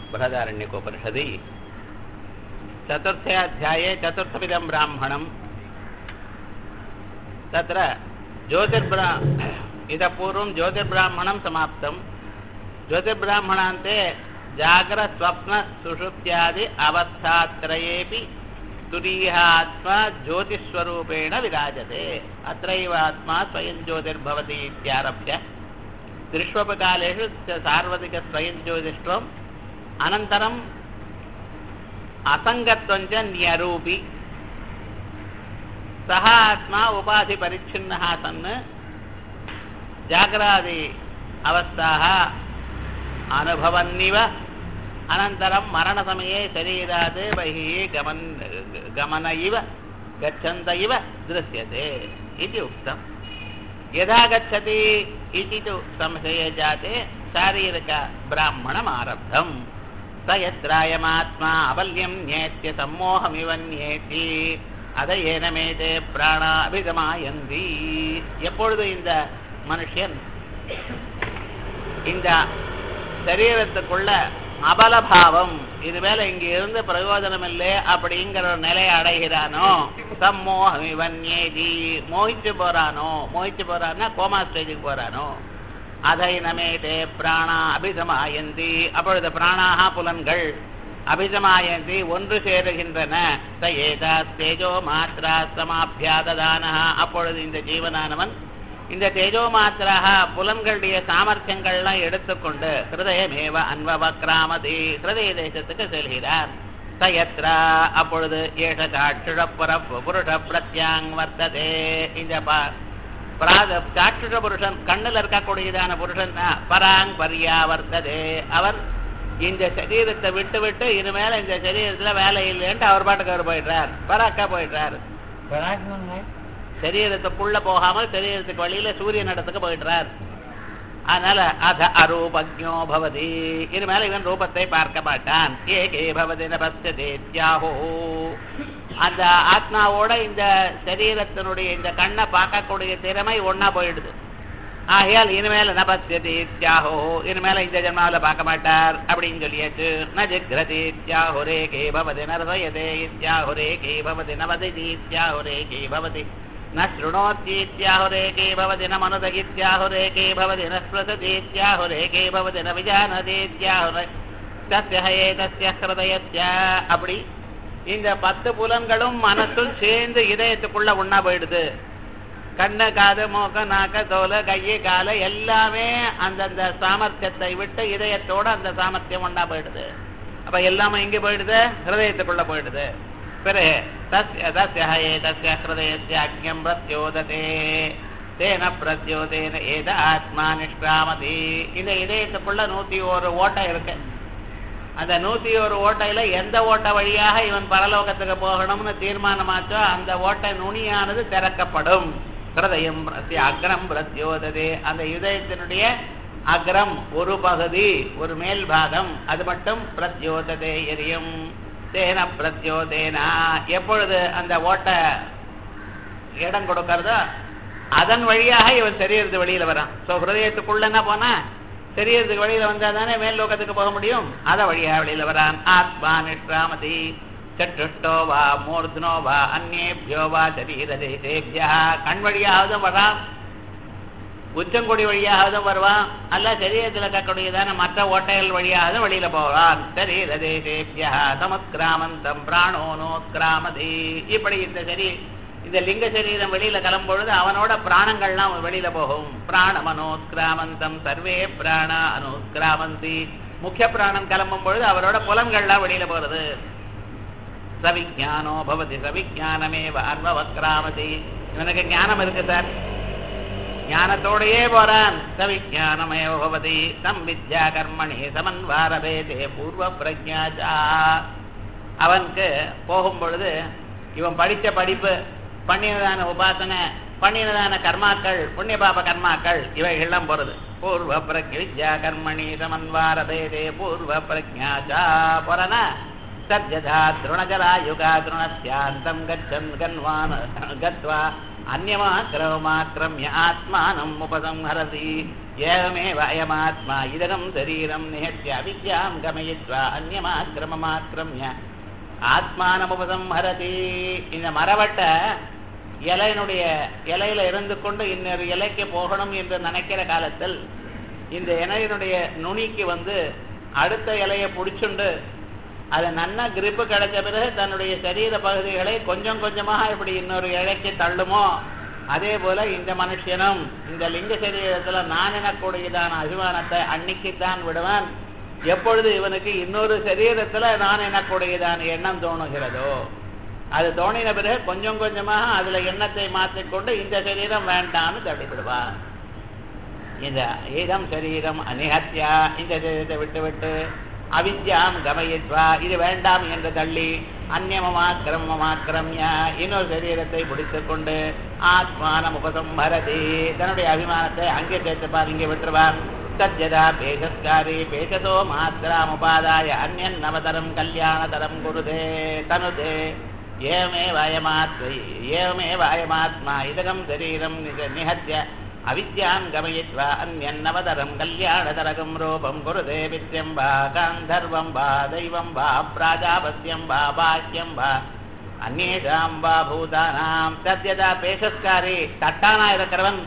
बृहदारण्यकोपनिषदि चतुर्थे अध्याये चतुर्थमिदं ब्राह्मणं तत्र ज्योतिर्ब्रा इतः पूर्वं ज्योतिर्ब्राह्मणं समाप्तं ज्योतिर्ब्राह्मणान्ते जाग्रस्वप्नसुषुप्त्यादि अवस्थात्रयेऽपि तुरीयः आत्मा ज्योतिस्वरूपेण विराजते अत्रैव आत्मा स्वयं ज्योतिर्भवति इत्यारभ्य त्रिष्वपकालेषु सार्वधिकस्वयं ज्योतिष्वम् अनन्तरम् असङ्गत्वञ्च न्यरूपि सः आत्मा उपाधिपरिच्छिन्नः सन् जागरादि अवस्थाः अनुभवन्निव अनन्तरं मरणसमये शरीरात् बहिः गमन् गमन इव गच्छन्त इव दृश्यते इति उक्तम् यदा गच्छति इति तु संशये जाते शारीरकब्राह्मणमारब्धम् स यत्रायमात्मा अबल्यं न्येत्य सम्मोहमिव न्येति அதை ஏனமேதே பிராணா அபிகமாயந்தி எப்பொழுது இந்த மனுஷன் இந்த சரீரத்துக்குள்ள அபலபாவம் இது மேல இங்க இருந்து பிரயோஜனம் இல்லை அப்படிங்கிற ஒரு நிலையை அடைகிறானோ சம்மோகம் இவன் ஏதி மோகிச்சு போறானோ மோகிச்சு போறான்னா கோமா ஸ்டேஜுக்கு போறானோ அதை நமேதே பிராணா அபிசமாயந்தி அப்பொழுது பிராணாக புலன்கள் அபிசமாயந்தி ஒன்று சேருகின்றன ச ஏதா தேஜோ மாத்ரா சமாபியாததான அப்பொழுது இந்த ஜீவனானவன் இந்த தேஜோ மாத்திராக புலன்களுடைய சாமர்த்தியங்கள்லாம் எடுத்துக்கொண்டு ஹிருதயமேவ அன்வவக்ராமதி ஹிருதய தேசத்துக்கு செல்கிறார் சயத்ரா அப்பொழுது ஏஷ சாட்சுட புற புருஷ பிரத்யாங் வர்த்ததே இந்த சாட்சுட புருஷன் கண்ணில் இருக்கக்கூடியதான புருஷன் பராங் பரியா வர்த்ததே அவர் இந்த சரீரத்தை விட்டு விட்டு இனிமேல இந்த சரீரத்துல வேலை இல்லைன்ட்டு அவர் பாட்டுக்கு அவர் போயிடுறார் பராக்கா போயிடுறாரு சரீரத்துக்குள்ள போகாமல் சரீரத்துக்கு வழியில சூரியன் இடத்துக்கு போயிடுறார் அதனால அத அரூபஜோ பவதி இனிமேல இவன் ரூபத்தை பார்க்க மாட்டான் ஏகே பவதி நபஸ்தியாஹோ அந்த ஆத்மாவோட இந்த சரீரத்தினுடைய இந்த கண்ணை பார்க்கக்கூடிய திறமை ஒன்னா போயிடுது ஆகையால் இனிமேல நபஸ்யதி தியாகோ இனிமேல இந்த ஜென்மாவில பார்க்க மாட்டார் அப்படின்னு சொல்லியாச்சு ந ஜிக்ரதி தியாகுரே கே பவதி நரதயதே இத்தியாகுரே கே பவதி நவதி இத்தியாகுரே கே பவதி न शृणोत्यीत्याहुरेके भवति न मनुदगित्याहुरेके भवति न स्पृशतीत्याहुरेके भवति न विजानतीत्याहुरे தஸ்ய ஏதஸ்ய ஹிருதயஸ்ய அப்படி இந்த பத்து புலன்களும் மனசும் சேர்ந்து இதயத்துக்குள்ள ஒன்னா போயிடுது கண்ணு காது மூக்க நாக்க தோலை கையை காலை எல்லாமே அந்தந்த சாமர்த்தியத்தை விட்டு இதயத்தோட அந்த சாமர்த்தியம் ஒன்னா போயிடுது அப்ப எல்லாமே எங்க போயிடுது ஹிருதயத்துக்குள்ள போயிடுது பிறகு தஸ்ய தஸ்ய ஏதஸ்ய ஹிருதயஸ்ய அக்ஞம் பிரத்யோததே தேன பிரத்யோதேன ஏத ஆத்மா நிஷ்கிராமதி இந்த இதயத்துக்குள்ள நூத்தி ஒரு ஓட்டை இருக்கு அந்த நூத்தி ஒரு ஓட்டையில எந்த ஓட்டை வழியாக இவன் பரலோகத்துக்கு போகணும்னு தீர்மானமாச்சோ அந்த ஓட்டை நுனியானது திறக்கப்படும் ஹிருதயம் அக்ரம் பிரத்யோததே அந்த இதயத்தினுடைய அக்ரம் ஒரு பகுதி ஒரு மேல் பாகம் அது மட்டும் பிரத்யோததே எரியும் தேன பிரத்யோதேனா எப்பொழுது அந்த ஓட்ட இடம் கொடுக்கறதோ அதன் வழியாக இவன் சரீரத்து வெளியில வரான் சோ ஹிருதயத்துக்குள்ள என்ன போனா சரீரத்துக்கு வெளியில வந்தா தானே மேல் லோகத்துக்கு போக முடியும் அத வழியாக வெளியில வரான் ஆத்மா நிஷ்கிராமதி சற்றுஷ்டோ வா மூர்தனோ வா அந்நேபியோ வா சரீர தேசேபியா கண் வழியாவது வரான் உச்சங்கொடி வழியாகவும் வருவான் அல்ல சரீரத்தில் இருக்கக்கூடியதான மற்ற ஓட்டைகள் வழியாகவும் வெளியில போவான் சரீர தேசேபியா சமத்கிராமந்தம் பிராணோனோத்கிராமதி இப்படி இந்த சரி இந்த லிங்க சரீரம் வெளியில கிளம்பொழுது அவனோட பிராணங்கள்லாம் வெளியில போகும் பிராண மனோத்கிராமந்தம் சர்வே பிராண அனுத்கிராமந்தி முக்கிய பிராணம் கிளம்பும் பொழுது அவரோட புலன்கள்லாம் வெளியில போறது சவிஜானோ பவதி சவிஜானமே அர்வவக்ராமதி இவனுக்கு ஞானம் இருக்கு சார் ஞானத்தோடையே போறான் சவிஜானமேவ பவதி தம் வித்யா கர்மணி சமன்வாரபேதே பூர்வ பிரஜாச்சா அவனுக்கு போகும் பொழுது இவன் படித்த படிப்பு பண்ணினதான உபாசனை பண்ணினதான கர்மாக்கள் புண்ணிய பாப கர்மாக்கள் இவைகள்லாம் போறது பூர்வ பிரஜ வித்யா கர்மணி சமன்வாரபேதே பூர்வ பிரஜாச்சா போறனா சத்யதா திருணஜலா யுகா திருணஸ்யாந்தம் கச்சன் கன்வான் கத்வா அந்யமாக்கிரமமாக்கிரமிய ஆத்மானம் உபசம்ஹரதி ஏவமேவ அயமாத்மா இதகம் சரீரம் நிகழ்ச்சி அவித்யாம் கமயித்வா அந்யமாக்கிரமமாக்கிரமிய ஆத்மானம் உபசம்ஹரதி இந்த மரவட்ட இலையினுடைய இலையில இருந்து கொண்டு இன்னொரு இலைக்கு போகணும் என்று நினைக்கிற காலத்தில் இந்த இலையினுடைய நுனிக்கு வந்து அடுத்த இலையை பிடிச்சுண்டு அது நன்னா கிரிப்பு கிடைச்ச பிறகு தன்னுடைய சரீர பகுதிகளை கொஞ்சம் கொஞ்சமாக இப்படி இன்னொரு இழைக்கு தள்ளுமோ அதே போல இந்த மனுஷனும் இந்த லிங்க சரீரத்துல நான் எனக்கூடியதான அபிமானத்தை அன்னைக்குத்தான் விடுவான் எப்பொழுது இவனுக்கு இன்னொரு சரீரத்துல நான் எனக்கூடியதான எண்ணம் தோணுகிறதோ அது தோணின பிறகு கொஞ்சம் கொஞ்சமாக அதுல எண்ணத்தை மாற்றிக்கொண்டு இந்த சரீரம் வேண்டாம்னு தள்ளிவிடுவான் இந்த ஏதம் சரீரம் அநிகத்தியா இந்த சரீரத்தை விட்டு விட்டு அவித்யாம் கமயித்வா இது வேண்டாம் என்று தள்ளி அந்நியமமா கிரமமா கிரமிய இன்னொரு சரீரத்தை பிடித்துக் கொண்டு ஆத்மானம் உபசம்ஹரதி தன்னுடைய அபிமானத்தை அங்கே சேர்த்துப்பார் இங்கே விட்டுருவார் தத்யதா பேசஸ்காரி பேசதோ மாத்திராம் உபாதாய அந்யன் நவதரம் கல்யாணதரம் குருதே தனுதே ஏவமேவாயமாத்மை ஏவமேவாயமாத்மா இதகம் சரீரம் நிக- நிகத்ய அவித்யாம் கமயித்வா அந்யன்னவதரம் கல்யாணதரகம் ரூபம் குருதே வித்யம் வா காந்தர்வம் வா தெய்வம் வா பிராஜாபத்தியம் வா பாக்கியம் வா அந்நேஷாம் வா பூதானாம் சத்யதா பேசஸ்காரி தட்டானா இருக்கிறவன்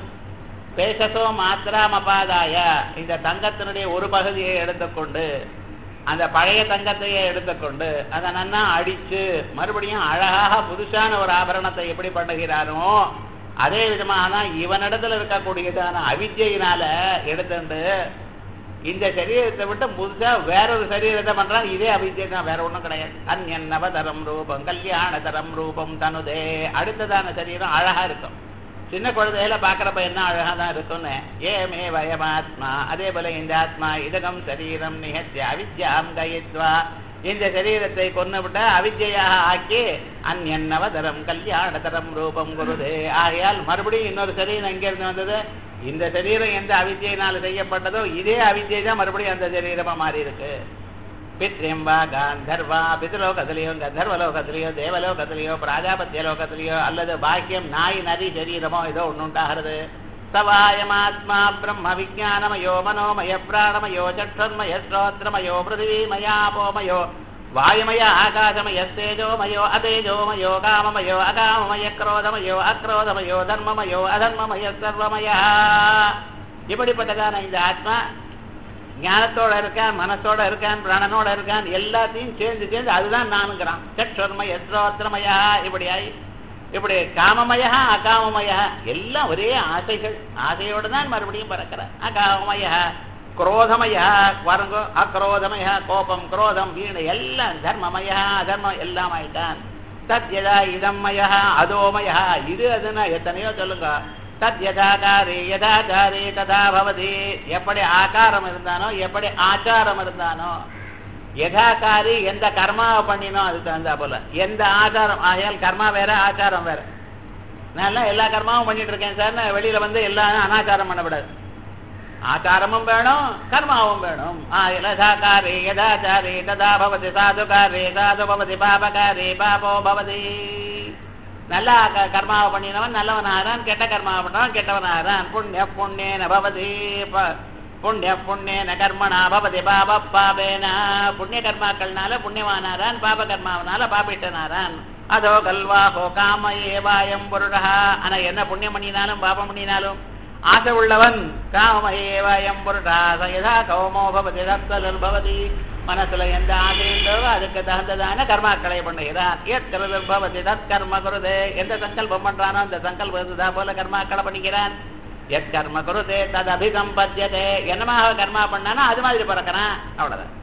பேசசோ மாத்திராம் அபாதாய இந்த தங்கத்தினுடைய ஒரு பகுதியை எடுத்துக்கொண்டு அந்த பழைய தங்கத்தையே எடுத்துக்கொண்டு அதை நன்னா அடிச்சு மறுபடியும் அழகாக புதுசான ஒரு ஆபரணத்தை எப்படி பண்ணுகிறானோ அதே விதமாக இவனிடத்துல இருக்கக்கூடியதான அவித்யினால எடுத்துட்டு இந்த சரீரத்தை விட்டு புதுசா வேறொரு சரீரத்தை பண்றான் இதே அவித்யை தான் வேற ஒண்ணும் கிடையாது அந்யன் நவதரம் ரூபம் கல்யாணதரம் ரூபம் தனுதே அடுத்ததான சரீரம் அழகா இருக்கும் சின்ன குழந்தையில பாக்குறப்ப என்ன அழகா தான் இருக்கும்னு ஏமே வயமாத்மா அதே போல இந்த ஆத்மா இதகம் சரீரம் நிகழ்ச்சி அவித்யாம் கயித்வா இந்த சரீரத்தை கொண்டு விட்ட அவித்யாக ஆக்கி அந்நவதரம் கல்யாணதரம் ரூபம் குருதே ஆகையால் மறுபடியும் இன்னொரு சரீரம் எங்க இருந்து வந்தது இந்த சரீரம் எந்த அவித்யினால் செய்யப்பட்டதோ இதே அவித்யை தான் மறுபடியும் அந்த சரீரமா மாறி இருக்கு பித்ரியம் வா காந்தர்வா பித்ருலோகத்திலேயோ கந்தர்வ லோகத்திலேயோ தேவலோகத்திலேயோ பிராஜாபத்திய லோகத்திலேயோ அல்லது பாக்கியம் நாய் நரி சரீரமோ ஏதோ ஒண்ணு உண்டாகிறது சவாயமாத்மா பிரம்ம விஜானமயோ மனோமய பிராணமயோ சற்றன்மய ஸ்ரோத்ரமயோ பிருத்திவீமயாபோமயோ வாயுமய ஆகாசமய தேஜோமயோ அதேஜோமயோ காமமயோ அகாமமய குரோதமயோ அக்ரோதமயோ தர்மமயோ அதர்மமய சர்வமய இப்படிப்பட்டதான இந்த ஆத்மா ஞானத்தோட இருக்கான் மனசோட இருக்கான் பிராணனோட இருக்கான் எல்லாத்தையும் சேர்ந்து சேர்ந்து அதுதான் நானுங்கிறான் சற்றொர்மய ஸ்ரோத்திரமயா இப்படியாய் இப்படி காமமயா அகாமமயா எல்லாம் ஒரே ஆசைகள் ஆசையோடு தான் மறுபடியும் பிறக்கிற அகாமமயா குரோதமயா பாருங்க அக்ரோதமயா கோபம் குரோதம் வீணு எல்லாம் தர்மமயா அதர்மம் எல்லாம் ஆயிட்டான் சத்யதா இதம்மயா அதோமயா இது அதுன்னா எத்தனையோ சொல்லுங்க தத் யதாகாரே யதாச்சாரே ததா பவதி எப்படி ஆகாரம் இருந்தானோ எப்படி ஆச்சாரம் இருந்தானோ யதாகாரி எந்த கர்மாவை பண்ணினோ அதுக்கு தகுந்தா போல எந்த ஆச்சாரம் ஆகையால் கர்மா வேற ஆச்சாரம் வேற நான் எல்லாம் எல்லா கர்மாவும் பண்ணிட்டு இருக்கேன் சார் நான் வெளியில வந்து எல்லாம் அனாச்சாரம் பண்ணக்கூடாது ஆச்சாரமும் வேணும் கர்மாவும் வேணும் யதாகாரே யதாச்சாரே ததா பவதி சாதுகாரே சாது பவதி பாபகாரே பாபோ பவதி நல்ல க- கர்மாவை பண்ணினவன் நல்லவன் ஆகிறான் கெட்ட கர்மாவை பண்ணவன் கெட்டவன் ஆகிறான் புண்ணிய புண்ணியன பவதி ப- புண்ணிய புண்ணியன கர்மணா பவதி பாப பாபேன புண்ணிய கர்மாக்கள்னால புண்ணியவானாரான் பாப கர்மாவனால பாபிட்டனாரான் அதோ கல்வாஹோ காம ஏவாயம் புருடா ஆனா என்ன புண்ணியம் பண்ணினாலும் பாபம் பண்ணினாலும் ஆசை உள்ளவன் காம ஏவாயம் புருடா யதா கௌமோ பவதி தத்தலர் பவதி மனசுல எந்த ஆசை உண்டோ அதுக்கு தகுந்ததான கர்மாக்களை பண்ணுகிறான் ஏற்கிறது பவதி தத் கர்ம குருதே எந்த சங்கல்பம் பண்றானோ அந்த சங்கல்பத்தை போல கர்மாக்களை பண்ணிக்கிறான் எத் கர்ம குருதே தத் அபிசம்பத்தியதே என்னமாக கர்மா பண்ணானோ அது மாதிரி பிறக்கிறான் அவ்வளவுதான்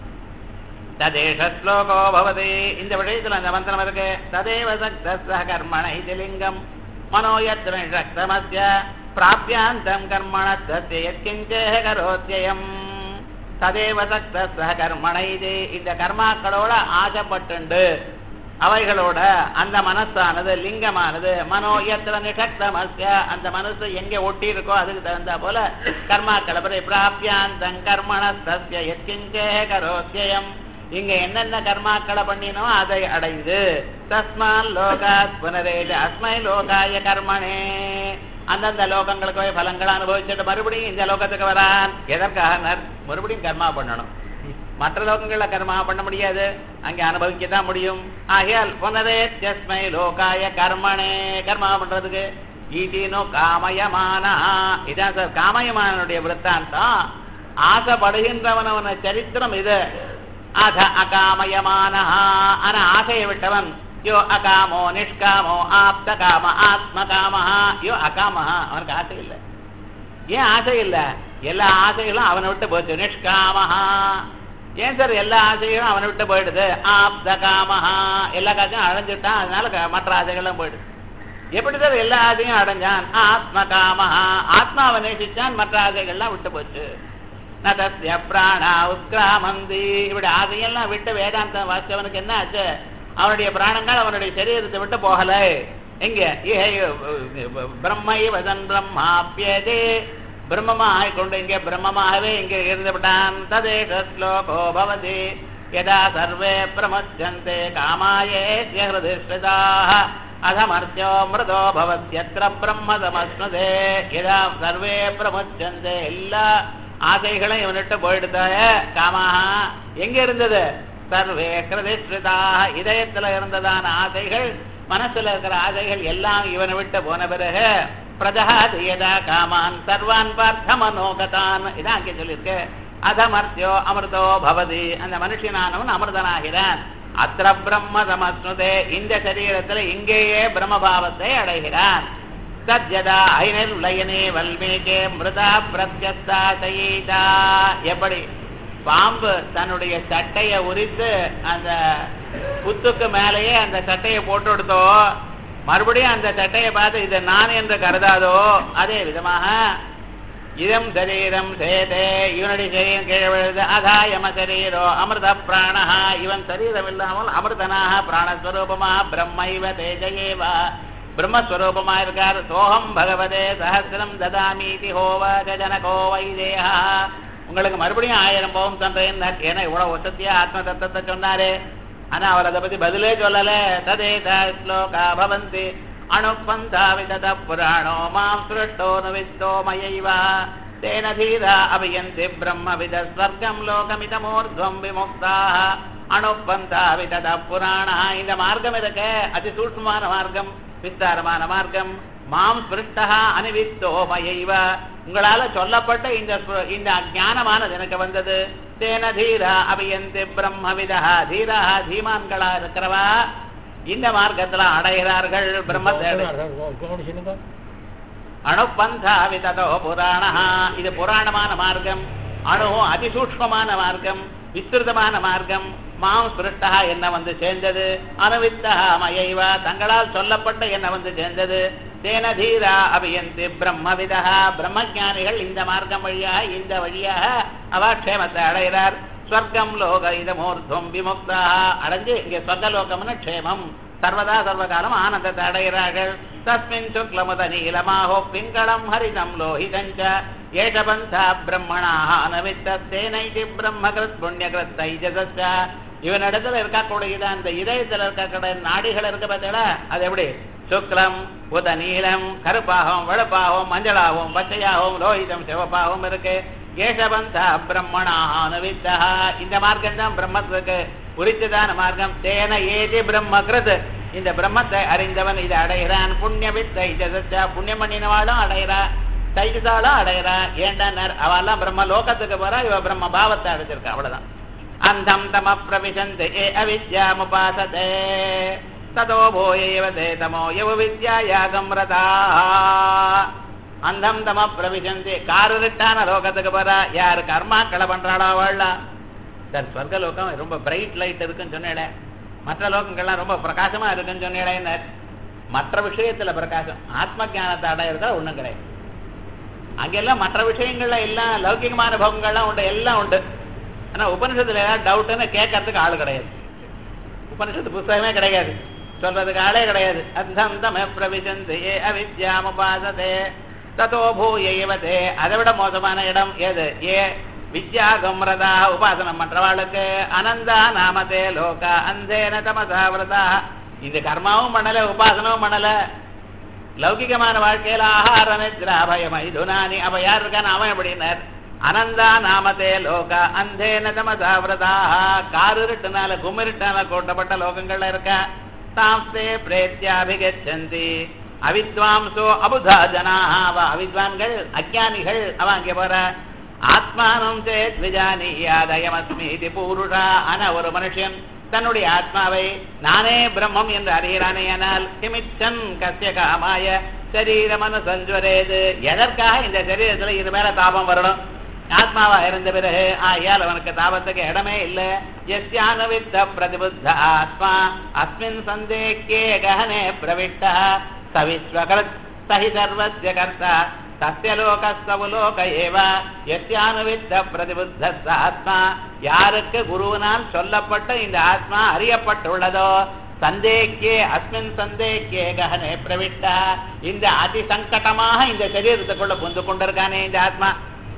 ததேஷ ஸ்லோகோ பவதி இந்த விஷயத்துல அந்த மந்திரம் இருக்கு ததேவ சக்த கர்மண இது லிங்கம் மனோயத்ர சக்தமஸ்ய பிராபியாந்தம் கர்மண தத்யத்கிஞ்சே கரோத்யயம் ததேவ சக்த கர்மண இது இந்த கர்மாக்களோட ஆசைப்பட்டுண்டு அவைகளோட அந்த மனசானது லிங்கமானது மனோ எத்திர நிஷக்தமஸ்ய அந்த மனசு எங்க ஒட்டி இருக்கோ அதுக்கு தகுந்தா போல கர்மாக்களை பிராபியாந்தம் கர்மண தஸ்ய எத்கிஞ்சே கரோத்யயம் இங்க என்னென்ன கர்மாக்களை பண்ணினோ அதை அடையுது தஸ்மான் லோகாத் புனரேஜ அஸ்மை லோகாய கர்மணே அந்தந்த லோகங்களுக்கு போய் பலங்களை அனுபவிச்சுட்டு மறுபடியும் இந்த லோகத்துக்கு வரான் எதற்காக மறுபடியும் கர்மா பண்ணணும் மற்ற லோகங்கள்ல கர்மா பண்ண முடியாது அங்க அனுபவிக்க தான் முடியும் ஆகையால் புனரே ஜஸ்மை லோகாய கர்மணே கர்மா பண்றதுக்கு ஈட்டினோ காமயமானா இதான் சார் காமயமானுடைய விற்த்தாந்தம் ஆசைப்படுகின்றவனவன சரித்திரம் இது அத அகாமயமான ஆனா ஆசையை விட்டவன் யோ அகாமோ நிஷ்காமோ ஆப்த காம ஆத்ம காம யோ அகாம அவனுக்கு ஆசை இல்லை ஏன் ஆசை இல்லை எல்லா ஆசைகளும் அவனை விட்டு போச்சு நிஷ்காமஹா ஏன் சார் எல்லா ஆசைகளும் அவனை விட்டு போயிடுது ஆப்த காமஹா எல்லா காசையும் அடைஞ்சிட்டான் அதனால க- மற்ற ஆசைகளும் போயிடுது எப்படி சார் எல்லா ஆசையும் அடைஞ்சான் ஆத்ம காமஹா ஆத்மாவை நேசிச்சான் மற்ற ஆசைகள்லாம் விட்டு போச்சு நதஸ்ய பிராணா உத்கிராமந்தி இப்படி ஆசையெல்லாம் விட்டு வேதாந்தம் வாசிச்சவனுக்கு என்ன ஆச்சு அவனுடைய பிராணங்கள் அவனுடைய சரீரத்தை விட்டு போகல எங்க பிரம்மை வதன் பிரம்மாப்பியதே பிரம்மமா ஆயிக்கொண்டு இங்கே பிரம்மமாகவே இங்கே இருந்து விட்டான் ததேஷ ஸ்லோகோ பவதி யதா சர்வே பிரமுச்சந்தே காமாயே ஹிருதிஷ்டிதாக அதமர்த்தியோ மிருதோ பவத்யத்ர பிரம்ம சமஸ்மதே யதா சர்வே பிரமுச்சந்தே எல்லா ஆசைகளும் இவனிட்டு போயிடுதாய காமாக எங்க இருந்தது சர்வே கிருதிஷ்டிதாக இதயத்துல இருந்ததான ஆசைகள் மனசுல இருக்கிற ஆசைகள் எல்லாம் இவனை விட்டு போன பிறகு பிரஜாதியதா காமான் சர்வான் பார்த்த மனோகதான் இதான் அங்கே சொல்லியிருக்கு அதமர்த்தியோ அமிர்தோ பவதி அந்த மனுஷனானவன் அமிர்தனாகிறான் அத்திர பிரம்ம சமஸ்னுதே இந்த சரீரத்துல இங்கேயே பிரம்மபாவத்தை அடைகிறான் சத்யதா ஐநர்லயனே வல்மீகே மிருதா பிரத்யஸ்தா சயீதா எப்படி பாம்பு தன்னுடைய சட்டைய உரித்து அந்த புத்துக்கு மேலேயே அந்த சட்டையை போட்டு எடுத்தோ மறுபடியும் அந்த சட்டையை பார்த்து இது நான் என்று கருதாதோ அதே விதமாக இதம் சரீரம் சேதே இவனுடைய சரீரம் கீழே விழுது அதாயம சரீரோ அமிர்த பிராணஹா இவன் சரீரம் இல்லாமல் அமிர்தனாக பிராணஸ்வரூபமாக பிரம்மைவ தேஜயேவா பிரம்மஸ்வரூபமா இருக்கார் சோகம் பகவதே சஹசிரம் ததாமீதி ஹோவாஜ ஜனகோ வைதேகா உங்களுக்கு மறுபடியும் ஆயிரம் போகும் தன்றேன் ஏன்னா இவ்வளவு வசதியா ஆத்ம தத்துவத்தை சொன்னாரு ஆனா அவர் அதை பத்தி பதிலே சொல்லல ததேத ஸ்லோகா பவந்தி அணுப்பந்தாவிதத புராணோ மாம் சுருட்டோ நவித்தோ மயைவா தேன தீரா அபியந்தி பிரம்மவித ஸ்வர்க்கம் லோகமிதமூர்த்வம் விமுக்தாக அணுப்பந்தாவிதத புராணா இந்த மார்க்கம் இருக்க அதி சூட்சமான மார்க்கம் விஸ்தாரமான மார்க்கம் மாம் ஸ்பிருஷ்டா அனிவித்தோ மயைவ உங்களால சொல்லப்பட்ட இந்த ஸ்பு- இந்த ஞானமானது எனக்கு வந்தது தேன தீரா அபியந்தி பிரம்மவிதா தீரா தீமான்களா இருக்கிறவா இந்த மார்க்கத்துல அடைகிறார்கள் பிரம்மத்தை அடை- கவனிச்சுங்க அணுப்பந்தாவி ததோ புராணா இது புராணமான மார்க்கம் அணு அதிசூக்ஷ்மமான மார்க்கம் விஸ்திருதமான மார்க்கம் மாம் சுருட்டா என்ன வந்து சேர்ந்தது அணுவித்தா மயைவா தங்களால் சொல்லப்பட்ட என்ன வந்து சேர்ந்தது தேன தீரா அபியந்தி பிரம்மவிதா பிரம்மஜானிகள் இந்த மார்க்கம் வழியாக இந்த வழியாக அவா க்ஷேமத்தை அடைகிறார் ஸ்வர்க்கம் லோக இதமூர்த்தம் விமுக்தா அடைஞ்சு இங்க ஸ்வர்கலோகம்னு க்ஷேமம் சர்வதா சர்வகாலம் ஆனந்தத்தை அடைகிறார்கள் தஸ்மின் சுக்லமுத நீலமாஹோ பிங்களம் ஹரிதம் லோஹிதஞ்ச ஏஷபந்தா பிரம்மணாக அனவித்தேனைதி பிரம்மகிருத் புண்ணியகிருத் தைஜச இவனிடத்துல இருக்கக்கூடியது அந்த இதயத்துல இருக்கக்கூடிய நாடிகள் இருக்க பார்த்தீங்களா அது எப்படி சுக்லம் உத நீலம் கருப்பாகவும் வெளுப்பாகவும் மஞ்சளாகவும் பச்சையாகவும் லோஹிதம் சிவப்பாகவும் இருக்கு ஏஷபந்தா பிரம்மணாக அனுவித்தா இந்த மார்க்கம் தான் பிரம்மத்துக்கு உரித்ததான மார்க்கம் தேன ஏதி பிரம்மகிருத் இந்த பிரம்மத்தை அறிந்தவன் இதை அடைகிறான் புண்ணியவித் தைஜசா புண்ணியம் பண்ணினவாளும் அடைகிறா தைஜசாலும் அடைகிறா ஏண்டனர் அவெல்லாம் பிரம்ம லோகத்துக்கு போறா இவ பிரம்ம பாவத்தை அடைஞ்சிருக்கா அவ்வளவுதான் அந்தம் தம பிரவிசந்தி ஏ அவித்யாமுபாசதே ததோ போயேவ தே தமோ யவ வித்யாயாகம் ரதா அந்தம் தம பிரவிசந்தி காரிருட்டான லோகத்துக்கு போறா யாரு கர்மாக்களை பண்றாளோ அவள்லாம் சார் ஸ்வர்க லோகம் ரொம்ப பிரைட் லைட் இருக்குன்னு சொன்னேன் மற்ற லோகங்கள்லாம் ரொம்ப பிரகாசமா இருக்குன்னு சொன்னேன் மற்ற விஷயத்துல பிரகாசம் ஆத்ம ஞானத்தை அடையிறதா ஒண்ணும் கிடையாது அங்கெல்லாம் மற்ற விஷயங்கள்ல எல்லாம் லௌகிகமான பவங்கள்லாம் உண்டு எல்லாம் உண்டு ஆனா உபனிஷத்துல ஏதாவது டவுட்னு கேட்கறதுக்கு ஆள் கிடையாது உபனிஷத்து புஸ்தகமே கிடையாது சொல்றதுக்கு ஆளே கிடையாது அந்தம் தம பிரவிசந்தி அவித்யாமுபாசதே ததோ பூயவதே அதை விட மோசமான இடம் ஏது ஏ வித்யா கம்ரதா உபாசனம் பண்றவாளுக்கு அனந்தா நாமதே லோக அந்தேன தமசா விரதா இந்த கர்மாவும் பண்ணல உபாசனமும் பண்ணல லௌகிகமான வாழ்க்கையில ஆகார நித்ரா பயம் இதுனானி அவ யார் இருக்கான்னு அவன் எப்படின்னார் அனந்தா நாமதே லோக அந்தேன தமசா விரதா காரிருட்டுனால குமிருட்டால கூட்டப்பட்ட லோகங்கள்ல இருக்க தாம்சே பிரேத்தியாபிகச்சந்தி அவித்வாம்சோ அபுதா ஜனாக அவ அவித்வான்கள் அஜானிகள் அவ அங்கே போற ஆத்மானம் சேத் விஜானியாதயமஸ்மி இது பூருஷா ஆனா ஒரு மனுஷன் தன்னுடைய ஆத்மாவை நானே பிரம்மம் என்று அறிகிறானேயானால் கிமிச்சன் கசிய காமாய சரீரமன சஞ்சுவரேது எதற்காக இந்த சரீரத்துல இது மேல தாபம் வரணும் ஆத்மாவா இருந்த பிறகு ஆயால் அவனுக்கு தாபத்துக்கு இடமே இல்ல எஸ்யானுவித்த பிரதிபுத்த ஆத்மா அஸ்மின் சந்தேக்கே ககனே பிரவிட்ட சவிஸ்வகரத் சஹி சர்வஸ்ய கர்த்தா சத்திய லோகஸ்தவுலோக ஏவ எஸ்யானுவித்த பிரதிபுத்த ஆத்மா யாருக்கு குருவினால் சொல்லப்பட்ட இந்த ஆத்மா அறியப்பட்டுள்ளதோ சந்தேக்கே அஸ்மின் சந்தேக்கே ககனே பிரவிட்ட இந்த அதி சங்கடமாக இந்த சரீரத்துக்குள்ள புந்து கொண்டிருக்கானே இந்த ஆத்மா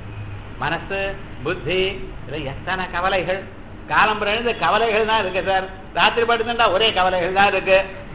மனசு புத்தி இதுல எத்தனை கவலைகள் காலம் எழுந்து கவலைகள் தான் இருக்கு சார் ராத்திரி படுத்துட்டா ஒரே கவலைகள் தான் இருக்கு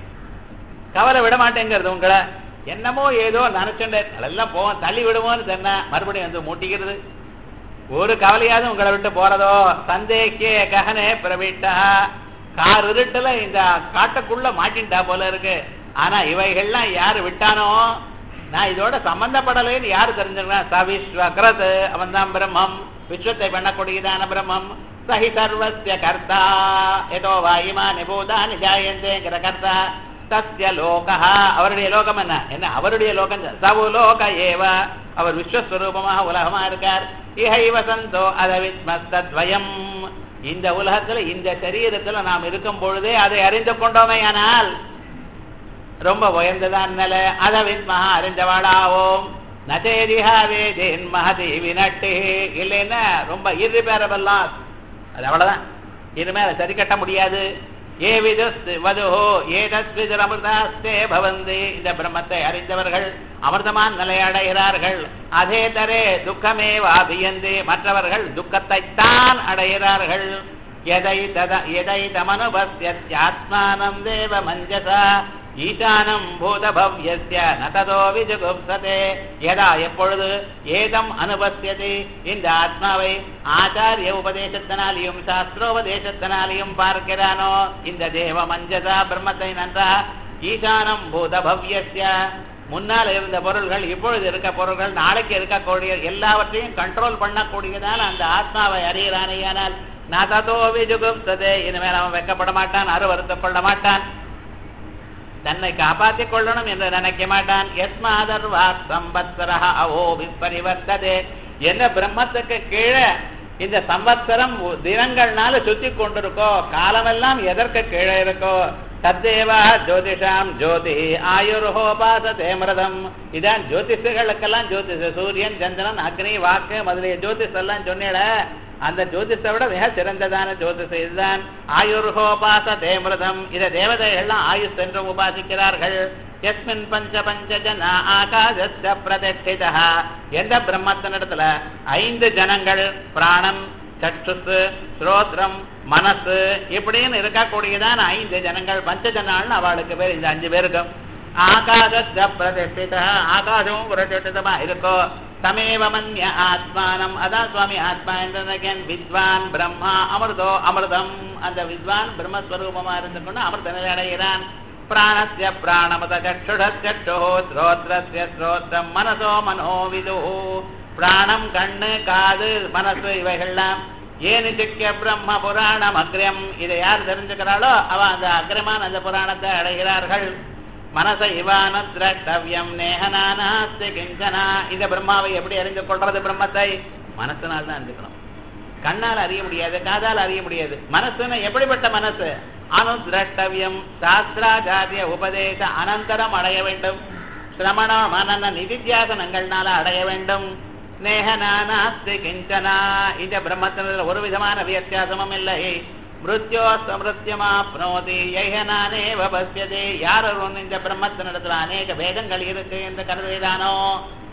கவலை விட மாட்டேங்கிறது உங்களை என்னமோ ஏதோ நினைச்சுட்டு அதெல்லாம் போவோம் தள்ளி விடுவோம்னு சொன்ன மறுபடியும் வந்து மூட்டிக்கிறது ஒரு கவலையாவது உங்களை விட்டு போறதோ சந்தேக்கே ககனே பிரவிட்டா கார் இருட்டுல இந்த காட்டுக்குள்ள மாட்டின்டா போல இருக்கு ஆனா இவைகள்லாம் யாரு விட்டானோ நான் இதோட சம்பந்தப்படலைன்னு யாரு தெரிஞ்சுக்கணும் சவிஸ்வக்ரத் அவன் தான் பிரம்மம் விஸ்வத்தை பண்ணக்கூடியதான பிரம்மம் சஹி சர்வசிய கர்த்தா ஏதோ வாயுமா நிபூதானி ஜாயந்தேங்கிற கர்த்தா தஸ்ய லோகா அவருடைய லோகம் என்ன என்ன அவருடைய லோகம் சவு லோக ஏவ அவர் விஸ்வஸ்வரூபமாக உலகமா இருக்கார் இஹைவ சந்தோ அதவித்மஸ்தத்வயம் இந்த உலகத்துல இந்த சரீரத்துல நாம் இருக்கும் பொழுதே அதை அறிந்து கொண்டோமே ஆனால் ரொம்ப உயர்ந்ததான் நிலை அத வித்மஹா அறிந்தவாளாவோம் நதேதிஹா வேதேன் மகதி வினட்டு இல்லைன்னா ரொம்ப irreparable loss அது அவ்வளவுதான் இனிமேல சரி கட்ட முடியாது ஏ விதஸ் வதுஹோ ஏதஸ்விதர் அமிர்தாஸ்தே பவந்தி இந்த பிரம்மத்தை அறிந்தவர்கள் அமிர்தமான் நிலை அடைகிறார்கள் அதே தரே துக்கமே வாபியந்து மற்றவர்கள் துக்கத்தைத்தான் அடைகிறார்கள் எதை தத எதை தமனுபஸ்யாத்மானம் தேவ மஞ்சசா ஈசானம் பூதபவ்யஸ்ய நததோ விஜுகுப்சதே எதா எப்பொழுது ஏதம் அனுபத்தியது இந்த ஆத்மாவை ஆச்சாரிய உபதேசத்தினாலையும் சாஸ்திரோபதேசத்தினாலையும் பார்க்கிறானோ இந்த தேவ மஞ்சதா பிரம்மத்தை நன்றா ஈசானம் பூதபவ்யஸ்ய முன்னால் இருந்த பொருள்கள் இப்பொழுது இருக்க பொருள்கள் நாளைக்கு இருக்கக்கூடிய எல்லாவற்றையும் கண்ட்ரோல் பண்ணக்கூடியதான அந்த ஆத்மாவை அறிகிறானேயானால் நததோ விஜுகுப்சதே இனிமேல் அவன் வெக்கப்பட மாட்டான் அருவருத்தப்பட மாட்டான் தன்னை காப்பாற்றிக் கொள்ளணும் என்று நினைக்க மாட்டான் எஸ்மாதர்வா சம்பத்சரா அவோ விப்பரிவர்த்ததே என்ன பிரம்மத்துக்கு கீழே இந்த சம்பத்சரம் தினங்கள்னால சுத்தி கொண்டிருக்கோ காலமெல்லாம் எதற்கு கீழே இருக்கோ தத்தேவா ஜோதிஷாம் ஜோதி ஆயுர்ஹோபாச தேமிரதம் இதான் ஜோதிஷர்களுக்கெல்லாம் ஜோதிஷ சூரியன் சந்திரன் அக்னி வாக்கு முதலிய ஜோதிஷ் எல்லாம் சொன்னேட அந்த ஜோதிஷை விட மிக சிறந்ததான ஜோதிஷம் இதுதான் ஆயுர்ஹோபாச தேமிரதம் இதை தேவதைகள்லாம் ஆயுஷ் என்று உபாசிக்கிறார்கள் எஸ்மின் பஞ்ச பஞ்ச ஜன ஆகாசஸ்ய பிரதிஷ்டிதா எந்த பிரம்மத்தினிடத்துல ஐந்து ஜனங்கள் பிராணம் சற்றுசு ஸ்ரோத்ரம் மனசு இப்படின்னு இருக்கக்கூடியதான ஐந்து ஜனங்கள் பஞ்ச ஜனால்னு அவளுக்கு பேர் இந்த அஞ்சு பேருக்கும் ஆகாசஸ்ய பிரதிஷ்டிதா ஆகாசமும் பிரதிஷ்டிதமா இருக்கோ தமேவ மன்ய ஆத்மானம் அதான் சுவாமி ஆத்மா என்று நினைக்கிறேன் வித்வான் பிரம்மா அமிர்தோ அமிர்தம் அந்த வித்வான் பிரம்மஸ்வரூபமா இருந்து கொண்டு அமிர்த நிலை அடைகிறான் பிராணஸ்ய பிராணமத சற்றுடச்சட்டோ ஸ்ரோத்ரஸ்ய ஸ்ரோத்ரம் மனசோ மனோ விது பிராணம் கண்ணு காது மனசு இவைகள்லாம் ஏனு சிக்கிய பிரம்ம புராணம் அக்ரியம் இதை யார் தெரிஞ்சுக்கிறாளோ அவ அந்த அக்ரமான அந்த புராணத்தை அடைகிறார்கள் மனச இவான திரட்டவியம் நேகனானாஸ்தி கிஞ்சனா இந்த பிரம்மாவை எப்படி அறிந்து கொள்றது பிரம்மத்தை மனசுனால் தான் அறிஞ்சுக்கணும் கண்ணால் அறிய முடியாது காதால் அறிய முடியாது மனசுன்னு எப்படிப்பட்ட மனசு அனுதிரட்டவியம் சாஸ்திராச்சாரிய உபதேச அனந்தரம் அடைய வேண்டும் சிரமண மனன நிதித்தியாசனங்கள்னால அடைய வேண்டும் நேகனானாஸ்தி கிஞ்சனா இந்த பிரம்மத்தினில் ஒரு விதமான வித்தியாசமும் இல்லை மிருத்யோ சமிருத்தியமாப்னோதி யஹனானேவ பசியதே யார் ஒருவன் இந்த பிரம்மத்தினிடத்துல அநேக வேதங்கள் இருக்கு என்று கருதுகிறானோ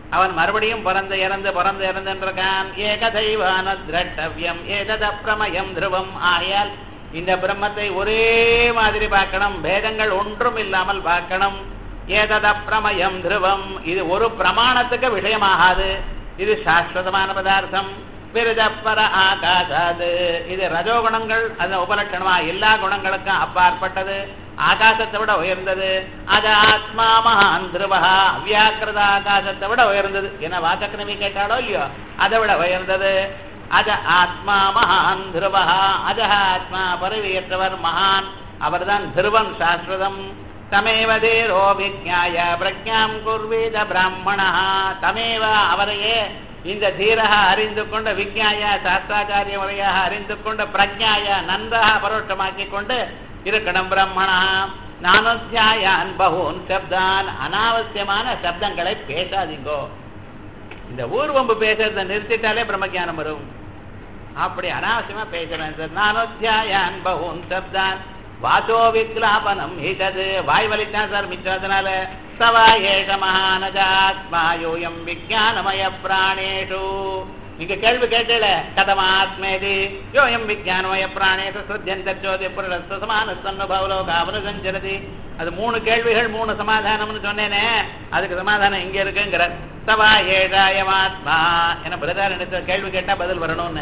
அவன் மறுபடியும் பிறந்து இறந்து பிறந்து இறந்துருக்கான் ஏகதைவான திரட்டவியம் ஏதத பிரமயம் துருவம் ஆயால் இந்த பிரம்மத்தை ஒரே மாதிரி பார்க்கணும் பேதங்கள் ஒன்றும் இல்லாமல் பார்க்கணும் ஏதத பிரமயம் துருவம் இது ஒரு பிரமாணத்துக்கு விஷயமாகாது இது சாஸ்வதமான பதார்த்தம் விருதப்பர ஆகாசாது இது ரஜோகுணங்கள் அது உபலட்சணமா எல்லா குணங்களுக்கும் அப்பாற்பட்டது ஆகாசத்தை விட உயர்ந்தது அது ஆத்மா மகான் திருவகா அவ்யாக்கிருத ஆகாசத்தை விட உயர்ந்தது என்ன வாசக்கிரமி கேட்டாலோ இல்லையோ அதை விட உயர்ந்தது அது ஆத்மா மகான் திருவகா அது ஆத்மா பரவியற்றவர் மகான் அவர்தான் திருவம் சாஸ்வதம் தமேவ தேரோ விஜாய பிரஜாம் குர்வீத பிராமணா தமேவ அவரையே இந்த தீரக அறிந்து கொண்ட விஜாய சாஸ்திராச்சாரிய முறையாக அறிந்து கொண்ட பிரஜாய நன்றாக பரோட்சமாக்கி கொண்டு இருக்கணும் பிரம்மணா நானோத்தியாயான் பகூன் சப்தான் அனாவசியமான சப்தங்களை பேசாதீங்கோ இந்த ஊர்வம்பு பேசுறதை நிறுத்திட்டாலே பிரம்மஜானம் வரும் அப்படி அனாவசியமா பேசுறேன் சார் நானோத்தியாயான் பகூன் சப்தான் வாசோ விக்லாபனம் ஹிதது வாய் வலித்தான் சார் மிச்சதுனால சவா ஏஷ மகானஜாத்மா யோயம் விஜானமய பிராணேஷு நீங்க கேள்வி கேட்டல கதமாத்மேதி யோயம் விஜானமய பிராணேஷு சுத்தியந்த ஜோதி புரஸ்து சமான சன்னுபவலோ காவல சஞ்சரதி அது மூணு கேள்விகள் மூணு சமாதானம்னு சொன்னேனே அதுக்கு சமாதானம் இங்க இருக்குங்கிற சவா ஏழாயமாத்மா என்ன பிரதார் எடுத்த கேள்வி கேட்டா பதில் வரணும்னு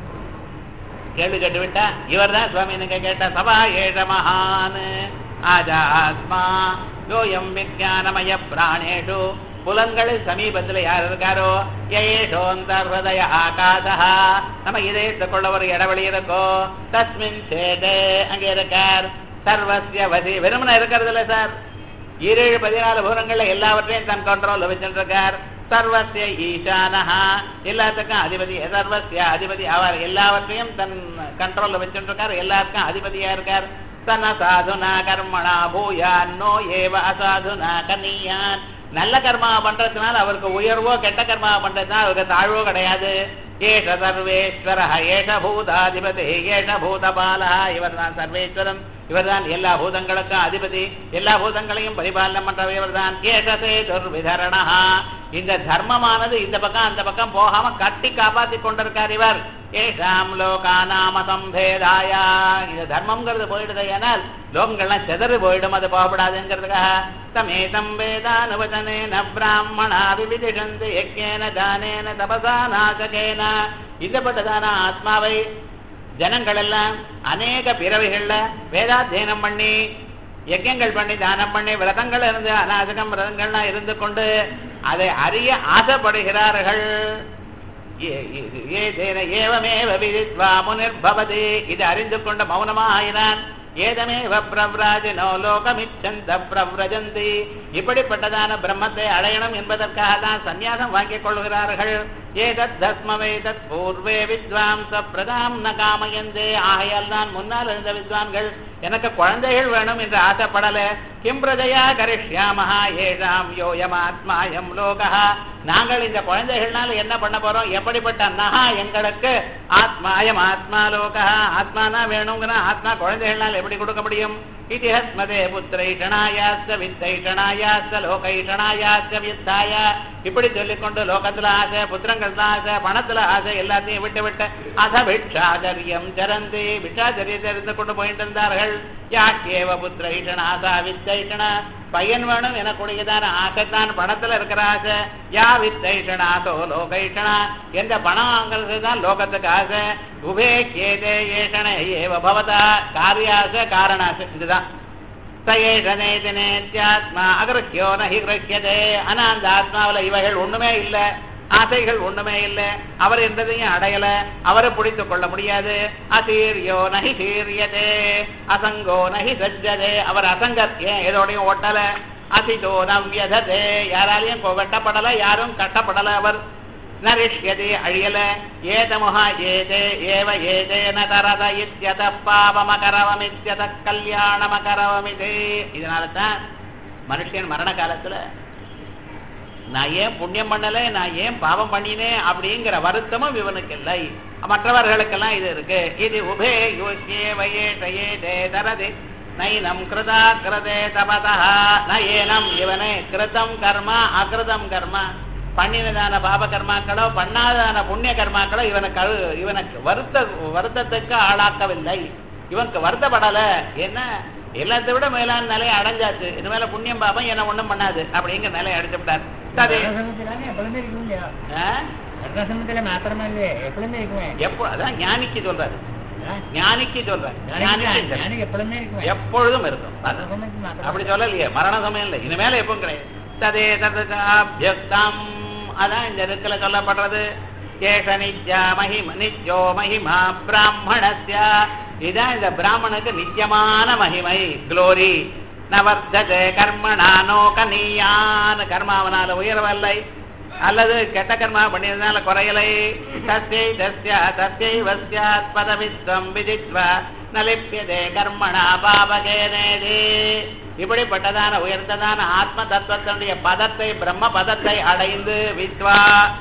கேள்வி கேட்டு விட்டா இவர் தான் சுவாமி நீங்க கேட்ட சபா ஏழ மகான் ஆஜாத்மா யோயம் விஜானமய பிராணேஷு புலன்களில் சமீபத்தில் யார் இருக்காரோ ஏஷோந்த ஹிருதய ஆகாசா நம்ம இதயத்தை கொள்ள ஒரு இடவெளி இருக்கோ தஸ்மின் சேதே அங்கே இருக்கார் சர்வசிய வசி வெறுமனை இருக்கிறது இல்லை சார் ஈரேழு பதினாலு பூரங்கள்ல எல்லாவற்றையும் தன் கண்ட்ரோல் வச்சுருக்கார் சர்வசிய ஈசானஹா எல்லாத்துக்கும் அதிபதி சர்வசிய அதிபதி அவர் எல்லாவற்றையும் தன் கண்ட்ரோல்ல வச்சுருக்கார் எல்லாருக்கும் அதிபதியா இருக்கார் தன சாதுனா கர்மணா பூயான் நோ ஏவ அசாதுனா கனியான் நல்ல கர்மா பண்றதுனால அவருக்கு உயர்வோ கெட்ட கர்மா பண்றதுனால அவருக்கு தாழ்வோ கிடையாது ஏஷ சர்வேஸ்வர ஏஷ பூதாதிபதி ஏஷ பூதபாலா இவர் தான் சர்வேஸ்வரன் இவர் தான் எல்லா பூதங்களுக்கும் அதிபதி எல்லா பூதங்களையும் பரிபாலனம் பண்றவர் இவர் தான் ஏஷசே துர்விதரணா இந்த தர்மமானது இந்த பக்கம் அந்த பக்கம் போகாம கட்டி காப்பாத்தி கொண்டிருக்கார் இவர் ஏஷாம் லோகானாம சம்பேதாயா இந்த தர்மம்ங்கிறது போயிடுது ஏனால் லோகங்கள்லாம் செதறி போயிடும் அது போகப்படாதுங்கிறதுக்காக தமேதம் வேதானுவதனேன பிராமணா விவிதிஷந்து யஜ்ஞேன தானேன தபசா நாசகேன இதப்பட்டதான ஆத்மாவை ஜனங்கள் எல்லாம் அநேக பிறவிகள்ல வேதாத்தியனம் பண்ணி யஜ்யங்கள் பண்ணி தானம் பண்ணி விரதங்கள் இருந்து அநாசகம் விரதங்கள்லாம் இருந்து கொண்டு அதை அறிய ஆசைப்படுகிறார்கள் ஏவமேவ விதித்வா முனிர்பவதி இது அறிந்து கொண்ட மௌனமாயினான் ஏதமேவ பிரவ்ராஜனோ லோகமிச்சந்த பிரவ்ரஜந்தி இப்படிப்பட்டதான பிரம்மத்தை அடையணும் என்பதற்காக தான் சந்நியாசம் வாங்கிக் கொள்கிறார்கள் ஏதத் தஸ்மவேதத் பூர்வே வித்வாம்ச பிரதாம் ந காமயந்தே ஆகையால் தான் முன்னால் இருந்த வித்வான்கள் எனக்கு குழந்தைகள் வேணும் என்று ஆசைப்படல கிம் பிரஜயா கரிஷ்யாமஹா ஏஷாம் யோயமாத்மாயம் லோகா நாங்கள் இந்த குழந்தைகள்னால என்ன பண்ண போறோம் எப்படிப்பட்ட நகா எங்களுக்கு ஆத்மாயம் ஆத்மா லோகா ஆத்மானா வேணுங்கிற ஆத்மா குழந்தைகள்னால எப்படி கொடுக்க முடியும் இதிஹஸ்மதே புத்திரைஷணாயாஸ்த வித்தைஷணாயாஸ்த லோகைஷணாயாஸ்த வித்தாய இப்படி சொல்லிக்கொண்டு லோகத்துல ஆசை புத்திரங்கள்ல ஆசை பணத்துல ஆசை எல்லாத்தையும் விட்டு விட்டு அத பிட்சாச்சரியம் சரந்தி பிட்சாச்சரியத்தை இருந்து கொண்டு போயிட்டு இருந்தார்கள் யாக்கேவ புத்திரைஷண ஆசா வித்தைஷண பையன் வேணும் எனக்குடையதான ஆசைத்தான் பணத்துல இருக்கிற ஆசை யா வித்தைஷண ஆசோ லோகைஷணா எந்த பணம் வாங்குறது தான் லோகத்துக்கு ஆசை உபே கேதே ஏஷண ஏவ பவதா காரியாசை காரணாசை இதுதான் சயேஷனேதினேத்யாத்மா அகிருஹ்யோ நஹி கிரஹ்யதே ஆனா அந்த ஆத்மாவில் இவைகள் ஒண்ணுமே இல்லை ஆசைகள் ஒண்ணுமே இல்லை அவர் என்றதையும் அடையல அவரை பிடித்துக் கொள்ள முடியாது அசீரியோ நகி சீரியதே அசங்கோ நகி சஜ்ஜதே அவர் அசங்கத் ஏன் எதோடையும் ஒட்டல அசிதோ நவ்யதே யாராலையும் வெட்டப்படல யாரும் கட்டப்படல அவர் நரிஷ்யதி அழியல ஏதமுகா ஏதே ஏவ ஏதேன தரத இத்தியத பாவமகரவமித்யத கல்யாணமகரவமிதே இதனால தான் மனுஷன் மரண காலத்துல நான் ஏன் புண்ணியம் பண்ணல நான் ஏன் பாவம் பண்ணினேன் அப்படிங்கிற வருத்தமும் இவனுக்கு இல்லை மற்றவர்களுக்கெல்லாம் இது இருக்கு இது உபே யோசியே வயேஷயே தரதி நைனம் கிருதா கிருதே தபதா ந ஏனம் இவனே கிருதம் கர்மா அகிருதம் கர்மா பண்ணினதான பாப கர்மாக்களோ பண்ணாததான புண்ணிய கர்மாக்களோ இவனை கழு இவனுக்கு வருத்த வருத்தத்துக்கு ஆளாக்கவில்லை இவனுக்கு வருத்தப்படல என்ன எல்லாத்தை விட மேலான நிலையை அடைஞ்சாச்சு இனிமேல புண்ணியம் பாபம் என்ன ஒண்ணும் பண்ணாது அப்படிங்கிற நிலையை அடைச்சு விட்டார் சரி மரணசமயத்திலானே எப்பொழுதுமே இருக்கும் இல்லையா ஆ? மரணசமயத்துல மாத்திரமல்ல எப்பொழுதுமே இருக்குமே எப்போ அதான் ஞானிக்கு சொல்றாரு ஆ? ஞானிக்கு சொல்றாரு ஞானிக்கு ஞானிக்கு ஞானிக்கு எப்பொழுதுமே இருக்குமே எப்பொழுதும் இருக்கும் அதான். மரணசமயத்துக்கு மாத்திரம் அப்படி சொல்லலையே மரண சமயம் இல்லை இனிமேல எப்பவும் கிடையாது ததே ததுகாபியக்தம் அதான் இந்த இடத்துல சொல்லப்படுறது ஏஷ நித்யா மகிம நித்யோ மகிமா பிராமணஸ்ய இதான் இந்த பிராமணுக்கு நித்தியமான மகிமை குளோரி நவர்த்ததே கர்மணா நோகனீயான் கர்மாவனால உயரவில்லை அல்லது கெட்ட கர்மா பண்ணியதுனால குறையலை தஸ்யை தஸ்ய தஸ்யை வஸ்யாத் பதவித்வம் விதித்வா நலிப்பியதே கர்மணா பாபகேனேதே இப்படிப்பட்டதான உயர்ந்ததான ஆத்ம தத்துவத்தினுடைய பதத்தை பிரம்ம பதத்தை அடைந்து வித்வா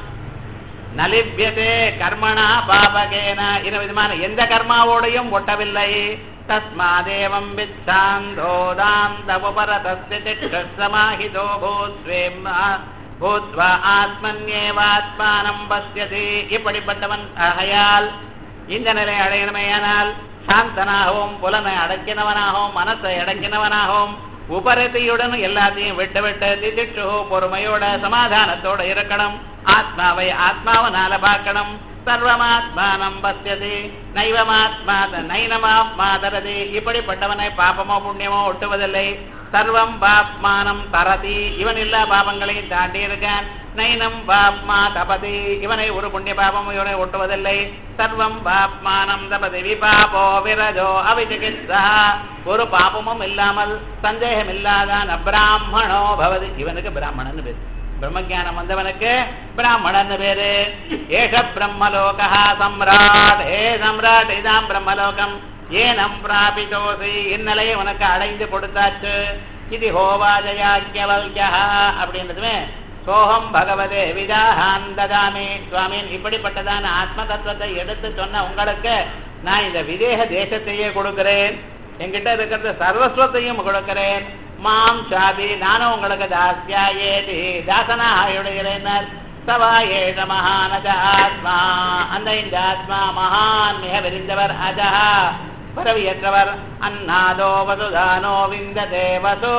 நலிப்பியதே கர்மணா பாபகேன இந்த விதமான எந்த கர்மாவோடையும் ஒட்டவில்லை தஸ்மாதேவம் வித்தாந்தோதாந்த உபரதஸ்ய சமாஹிதோ பூத்வேம் பூத்வா ஆத்மன்யேவாத்மானம் பசியதி இப்படிப்பட்டவன் ஆகையால் இந்த நிலை அடையணுமேயானால் சாந்தனாகவும் புலனை அடக்கினவனாகவும் மனசை அடக்கினவனாகவும் உபரதியுடன் எல்லாத்தையும் விட்டு விட்டு திதிட்டு பொறுமையோட சமாதானத்தோட இருக்கணும் ஆத்மாவை ஆத்மாவனால பார்க்கணும் சர்வமாத்மானம் பசியதி நைவமாத்மா நைனமாத்மாதரதி இப்படிப்பட்டவனை பாபமோ புண்ணியமோ ஒட்டுவதில்லை சர்வம் பாப்மானம் தரதி இவன் எல்லா பாபங்களையும் தாண்டி இருக்கான் நைனம் பாப்மா தபதி இவனை ஒரு புண்ணிய பாபம் இவனை ஒட்டுவதில்லை சர்வம் பாப்மானம் தபதி விபாபோ விரஜோ அவிஜிகித்சா ஒரு பாபமும் இல்லாமல் சந்தேகம் இல்லாதான் பிராமணோ பவதி இவனுக்கு பிராமணன் பேரு பிரம்மஜானம் வந்தவனுக்கு பிராமணன் பேரு ஏஷ பிரம்மலோகா சம்ராட் ஏ சம்ராட் இதான் பிரம்மலோகம் ஏனம் பிராபிதோசி இந்நிலையை உனக்கு அடைந்து கொடுத்தாச்சு இது ஹோவாஜயாக்கியவல்யா அப்படின்றதுமே சோகம் பகவதே விதாஹான் ததாமி சுவாமின் இப்படிப்பட்டதான ஆத்ம தத்துவத்தை எடுத்து சொன்ன உங்களுக்கு நான் இந்த விதேக தேசத்தையே கொடுக்கிறேன் என்கிட்ட இருக்கிறது சர்வஸ்வத்தையும் கொடுக்கிறேன் மாம் சாதி நானும் உங்களுக்கு தாசியா ஏதி தாசனாக ஆயுடுகிறேன் சவா ஏஷ மகானஜ ஆத்மா அந்த இந்த ஆத்மா மகான் மிக விரிந்தவர் அஜா பரவியற்றவர் அன்னாதோ வசுதானோ விந்ததே வசோ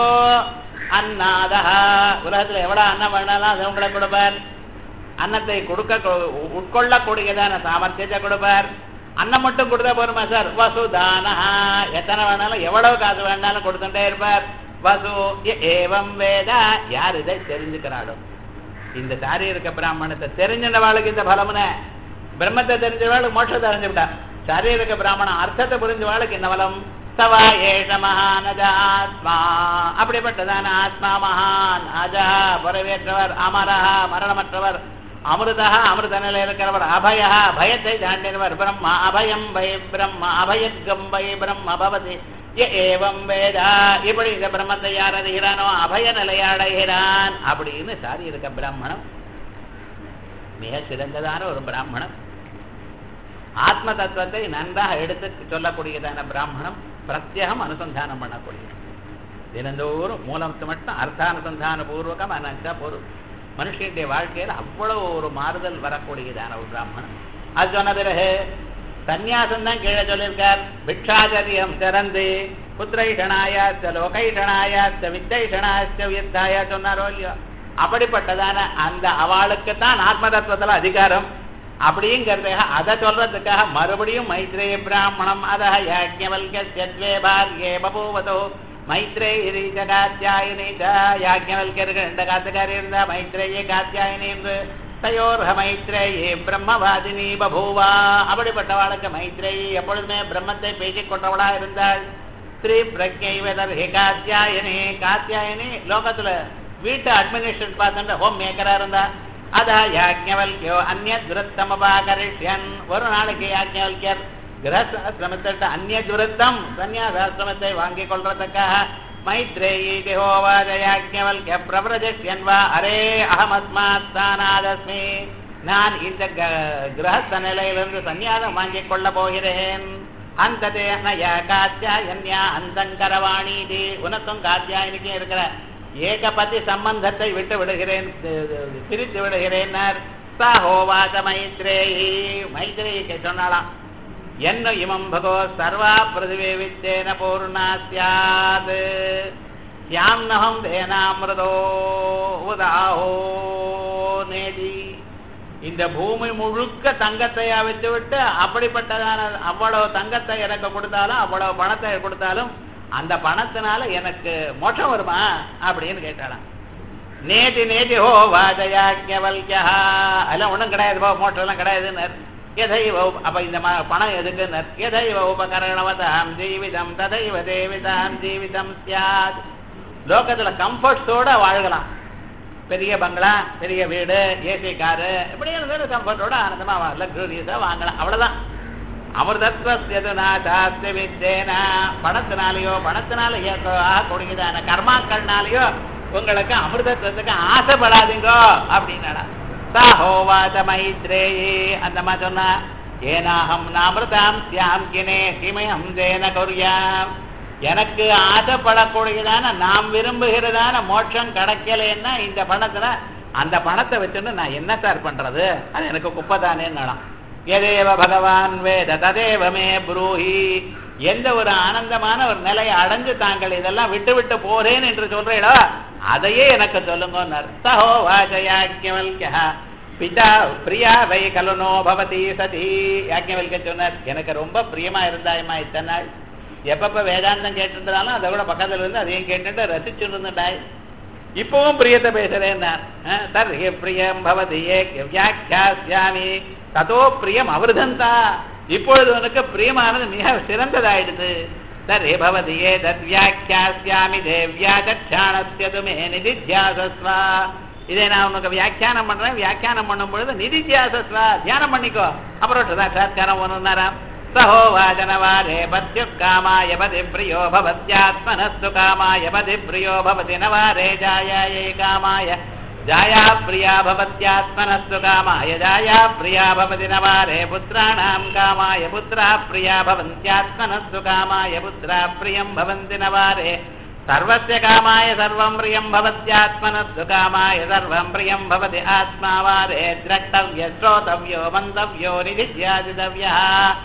அன்னாதா உலகத்துல எவ்வளவு அன்னம் வேணாலும் அது உங்களை கொடுப்பார் அன்னத்தை கொடுக்க உட்கொள்ளக்கூடியதான சாமர்த்தியத்தை கொடுப்பார் அன்னம் மட்டும் கொடுத்தா போருமா சார் வசுதானஹா எத்தனை வேணாலும் எவ்வளவு காசு வேணாலும் கொடுத்துட்டே இருப்பார் வசு ஏவம் வேதா யார் இதை தெரிஞ்சுக்கிறாளோ இந்த சாரீரிக பிராமணத்தை தெரிஞ்சின்றவாளுக்கு இந்த பலமுன பிரம்மத்தை தெரிஞ்சவாளுக்கு மோட்சத்தை அறிஞ்சு விட்டா சாரீரிக பிராமணம் அர்த்தத்தை புரிஞ்சவாளுக்கு என்ன பலம் சவா ஏஷ மகானஜ ஆத்மா அப்படிப்பட்டதான ஆத்மா மகான் அஜா பொறவேற்றவர் அமரஹா மரணமற்றவர் அமிர்தா அமிர்த நிலையில் இருக்கிறவர் அபயா பயத்தை தாண்டினவர் பிரம்மா அபயம் பை பிரம்ம அபயக்கம் பை பிரம்ம பவதி ய ஏவம் வேதா இப்படி இந்த பிரம்மத்தை யார் அறிகிறானோ அபய நிலையை அடைகிறான் அப்படின்னு சாரி இருக்க பிராமணம் மிக சிறந்ததான ஒரு பிராமணம் ஆத்ம தத்துவத்தை நன்றாக எடுத்து சொல்லக்கூடியதான பிராமணம் பிரத்யேகம் அனுசந்தானம் பண்ணக்கூடியது தினந்தோறும் மூலத்தை மட்டும் அர்த்தானுசந்தான பூர்வகம் அனந்த பொருள் மனுஷனுடைய வாழ்க்கையில் அவ்வளவு ஒரு மாறுதல் வரக்கூடியதான ஒரு பிராமணன் அது சொன்ன பிறகு சந்நியாசம் தான் கீழே சொல்லியிருக்கார் பிக்ஷாச்சரியம் திறந்து புத்திரைஷனாயாச்ச லோகைஷனாயாச்ச வித்தைஷனாச்ச உயர்த்தாயா சொன்னாரோ இல்லையோ அப்படிப்பட்டதான அந்த அவளுக்கு தான் ஆத்ம தத்துவத்துல அதிகாரம் அப்படிங்கிறதுக்காக அதை சொல்றதுக்காக மறுபடியும் மைத்ரேய பிராமணம் அத யாஜ்ஞவல்கே பார்யே பபூவதோ மைத்ரேயி காத்தியாயினி யாஜ்ஞவல்கருக்கு ரெண்டு காத்துக்காரி இருந்தா மைத்ரேய காத்தியாயினி என்று தயோர்ஹ மைத்ரேயி பிரம்மவாதினி பபூவா அப்படிப்பட்டவாளுக்கு மைத்ரேயி எப்பொழுதுமே பிரம்மத்தை பேசிக் கொண்டவளா இருந்தாள் ஸ்ரீ பிரஜை வெதர்ஹி காத்தியாயினி காத்தியாயினி லோகத்துல வீட்டு அட்மினிஸ்ட்ரேட் பார்த்துட்டு ஹோம் மேக்கரா இருந்தா அதா யாஜ்ஞவல்கியோ அந்நிய துரத்தமபாகரிஷ்யன் ஒரு நாளைக்கு யாஜ்ஞவல்கியர் கிரகஸ்திரமத்திட்ட அந்நிய துரத்தம் சந்நியாசாசிரமத்தை வாங்கிக் கொள்றதுக்காக மைத்ரேயி திஹோவாஜ யாஜ்ஞவல்கிய பிரபிரஜஷ்யன் வா அரே அகமஸ்மாத் ஸ்தானாதஸ்மி நான் இந்த கிரகஸ்த நிலையிலிருந்து சந்நியாசம் வாங்கிக் கொள்ள போகிறேன் அந்த நய காத்தியாயன்யா அந்தங்கரவாணி உனக்கும் காத்தியாயனிக்கும் இருக்கிற ஏகபதி சம்பந்தத்தை விட்டு விடுகிறேன் பிரித்து விடுகிறேன் சஹோவாச மைத்ரேயி மைத்ரேயிக்கு சொன்னாலாம் என்ன இமம் பகோ சர்வா பிருதிவே வித்தேன பூர்ணா சியாத் சியாம்னகம் தேனாமிரதோ உதாஹோ நேதி இந்த பூமி முழுக்க தங்கத்தையா வச்சு விட்டு அப்படிப்பட்டதான அவ்வளவு தங்கத்தை எனக்கு கொடுத்தாலும் அவ்வளவு பணத்தை கொடுத்தாலும் அந்த பணத்தினால எனக்கு மோட்சம் வருமா அப்படின்னு கேட்டாலாம் நேதி நேதி ஹோ வாஜயாக்கியவல்யா அதெல்லாம் ஒன்றும் கிடையாது போ மோட்சம் எல்லாம் கிடையாதுன்னு எதைவ அப்ப இந்த ம- பணம் எதுக்குன்னு எதைவ உபகரணவதாம் ஜீவிதம் ததைவ தேவிதாம் ஜீவிதம் சியாத் லோகத்துல கம்ஃபர்ட்ஸோட வாழ்கலாம் பெரிய பங்களா பெரிய வீடு ஏசி காரு இப்படி இருந்தாலும் கம்ஃபர்ட்டோட ஆனந்தமா லக்ஸூரியஸா வாங்கலாம் அவ்வளவுதான் அமிர்தத்வஸ்யதுநாதாஸ்ய வித்தேனா பணத்தினாலேயோ பணத்தினால ஆகக்கூடியதான கர்மாக்கள்னாலேயோ உங்களுக்கு அமிர்தத்துவத்துக்கு ஆசைப்படாதீங்கோ அப்படின்னா சாஹோவாத மைத்ரேயி அந்த மாதிரி சொன்னா ஏனாஹம் நாமிருதாம் சியாம் கினே ஹிமயம் ஜேன கொரியாம் எனக்கு ஆசைப்படக்கூடியதான நாம் விரும்புகிறதான மோட்சம் கிடைக்கலன்னா இந்த பணத்துல அந்த பணத்தை வச்சுட்டு நான் என்ன சார் பண்றது அது எனக்கு குப்பைதானேன்னு எதேவ பகவான் வேத ததேவமே புரூஹி எந்த ஒரு ஆனந்தமான ஒரு நிலையை அடைஞ்சு தாங்கள் இதெல்லாம் விட்டு விட்டு போறேன் என்று சொல்றீங்களோ அதையே எனக்கு சொல்லுங்க சஹோ வாஜயாக்கியவல்யா பிதா பிரியா வை கலுனோ பவதி சதி யாக்கியவல்க சொன்னார் எனக்கு ரொம்ப பிரியமா இருந்தாயம்மா இத்தனை நாள் எப்பப்ப வேதாந்தம் கேட்டுருந்தாலும் அதை கூட பக்கத்துல இருந்து அதையும் கேட்டுட்டு ரசிச்சுட்டு இருந்துட்டாய் இப்பவும் பிரியத்தை பேசுறேன் நான் அஹ், தர் ஹே பிரியம் பவதி ஏ வியாக்கியாமி ததோ பிரியம் அவருதந்தா இப்பொழுது உனக்கு பிரியமானது மிக சிறந்ததாயிடுது தர் ஹே பவதி ஏ தத் வியாக்கியாமி தேவ்யா தட்சாணஸ்ய துமே நிதித்தியாசஸ்வா இதை நான் உனக்கு வியாக்கியானம் பண்றேன் வியாக்கியானம் பண்ணும் பொழுது நிதித்தியாசஸ்வா தியானம் பண்ணிக்கோ அப்புறம் சாட்சாத்காரம் ஒன்றுனாராம் सहोवाचनवारे पत्युक्कामाय पदि प्रियो भवत्यात्मनस्तु कामाय पदि प्रियो भवति नवारे जायायै कामाय जाया प्रिया भवत्यात्मनस्तु कामाय जाया प्रिया भवति नवारे पुत्राणां कामाय पुत्रा प्रिया भवन्त्यात्मनस्तु कामाय पुत्रा प्रियं भवन्ति नवारे सर्वस्य कामाय सर्वं प्रियं भवत्यात्मनस्तु कामाय सर्वं प्रियं भवति आत्मा वारे द्रष्टव्य श्रोतव्यो मन्तव्यो निधिध्यासितव्यः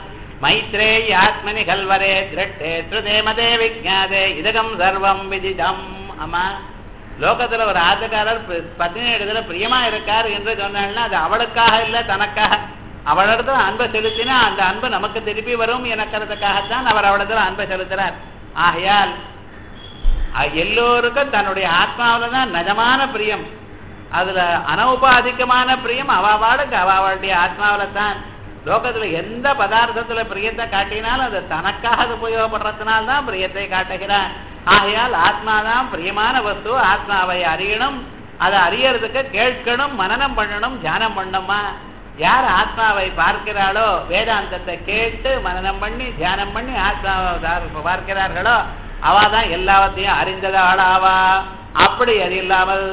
மைத்ரேயி ஆத்மனி கல்வரே திருட்டே ஸ்ருதே மதே விஜாதே இதகம் சர்வம் விதிதம் ஆமா லோகத்துல ஒரு ஆத்துக்காரர் ப- பத்னி இடத்துல பிரியமா இருக்கார் என்று சொன்னாள்னா அது அவளுக்காக இல்ல தனக்காக அவளிடத்துல அன்பை செலுத்தினா அந்த அன்பு நமக்கு திருப்பி வரும் எனக்கிறதுக்காகத்தான் அவர் அவளிடத்துல அன்பை செலுத்துறார் ஆகையால் அ- எல்லோருக்கும் தன்னுடைய ஆத்மாவில தான் நிஜமான பிரியம் அதுல அனௌபாதிகமான பிரியம் அவாவாளுக்கு அவாவாளுடைய ஆத்மாவில தான் லோகத்துல எந்த பதார்த்தத்துல பிரியத்தை காட்டினாலும் அது தனக்காக அது உபயோகப்படுறதுனால தான் பிரியத்தை காட்டுகிறான் ஆகையால் ஆத்மாதான் பிரியமான வஸ்து ஆத்மாவை அறியணும் அதை அறியறதுக்கு கேட்கணும் மனனம் பண்ணணும் தியானம் பண்ணணுமா யார் ஆத்மாவை பார்க்கிறாளோ வேதாந்தத்தை கேட்டு மனனம் பண்ணி தியானம் பண்ணி ஆத்மாவை சார் பார்க்கிறார்களோ அவ தான் எல்லாவற்றையும் அறிந்ததாளாவா அப்படி அது இல்லாமல்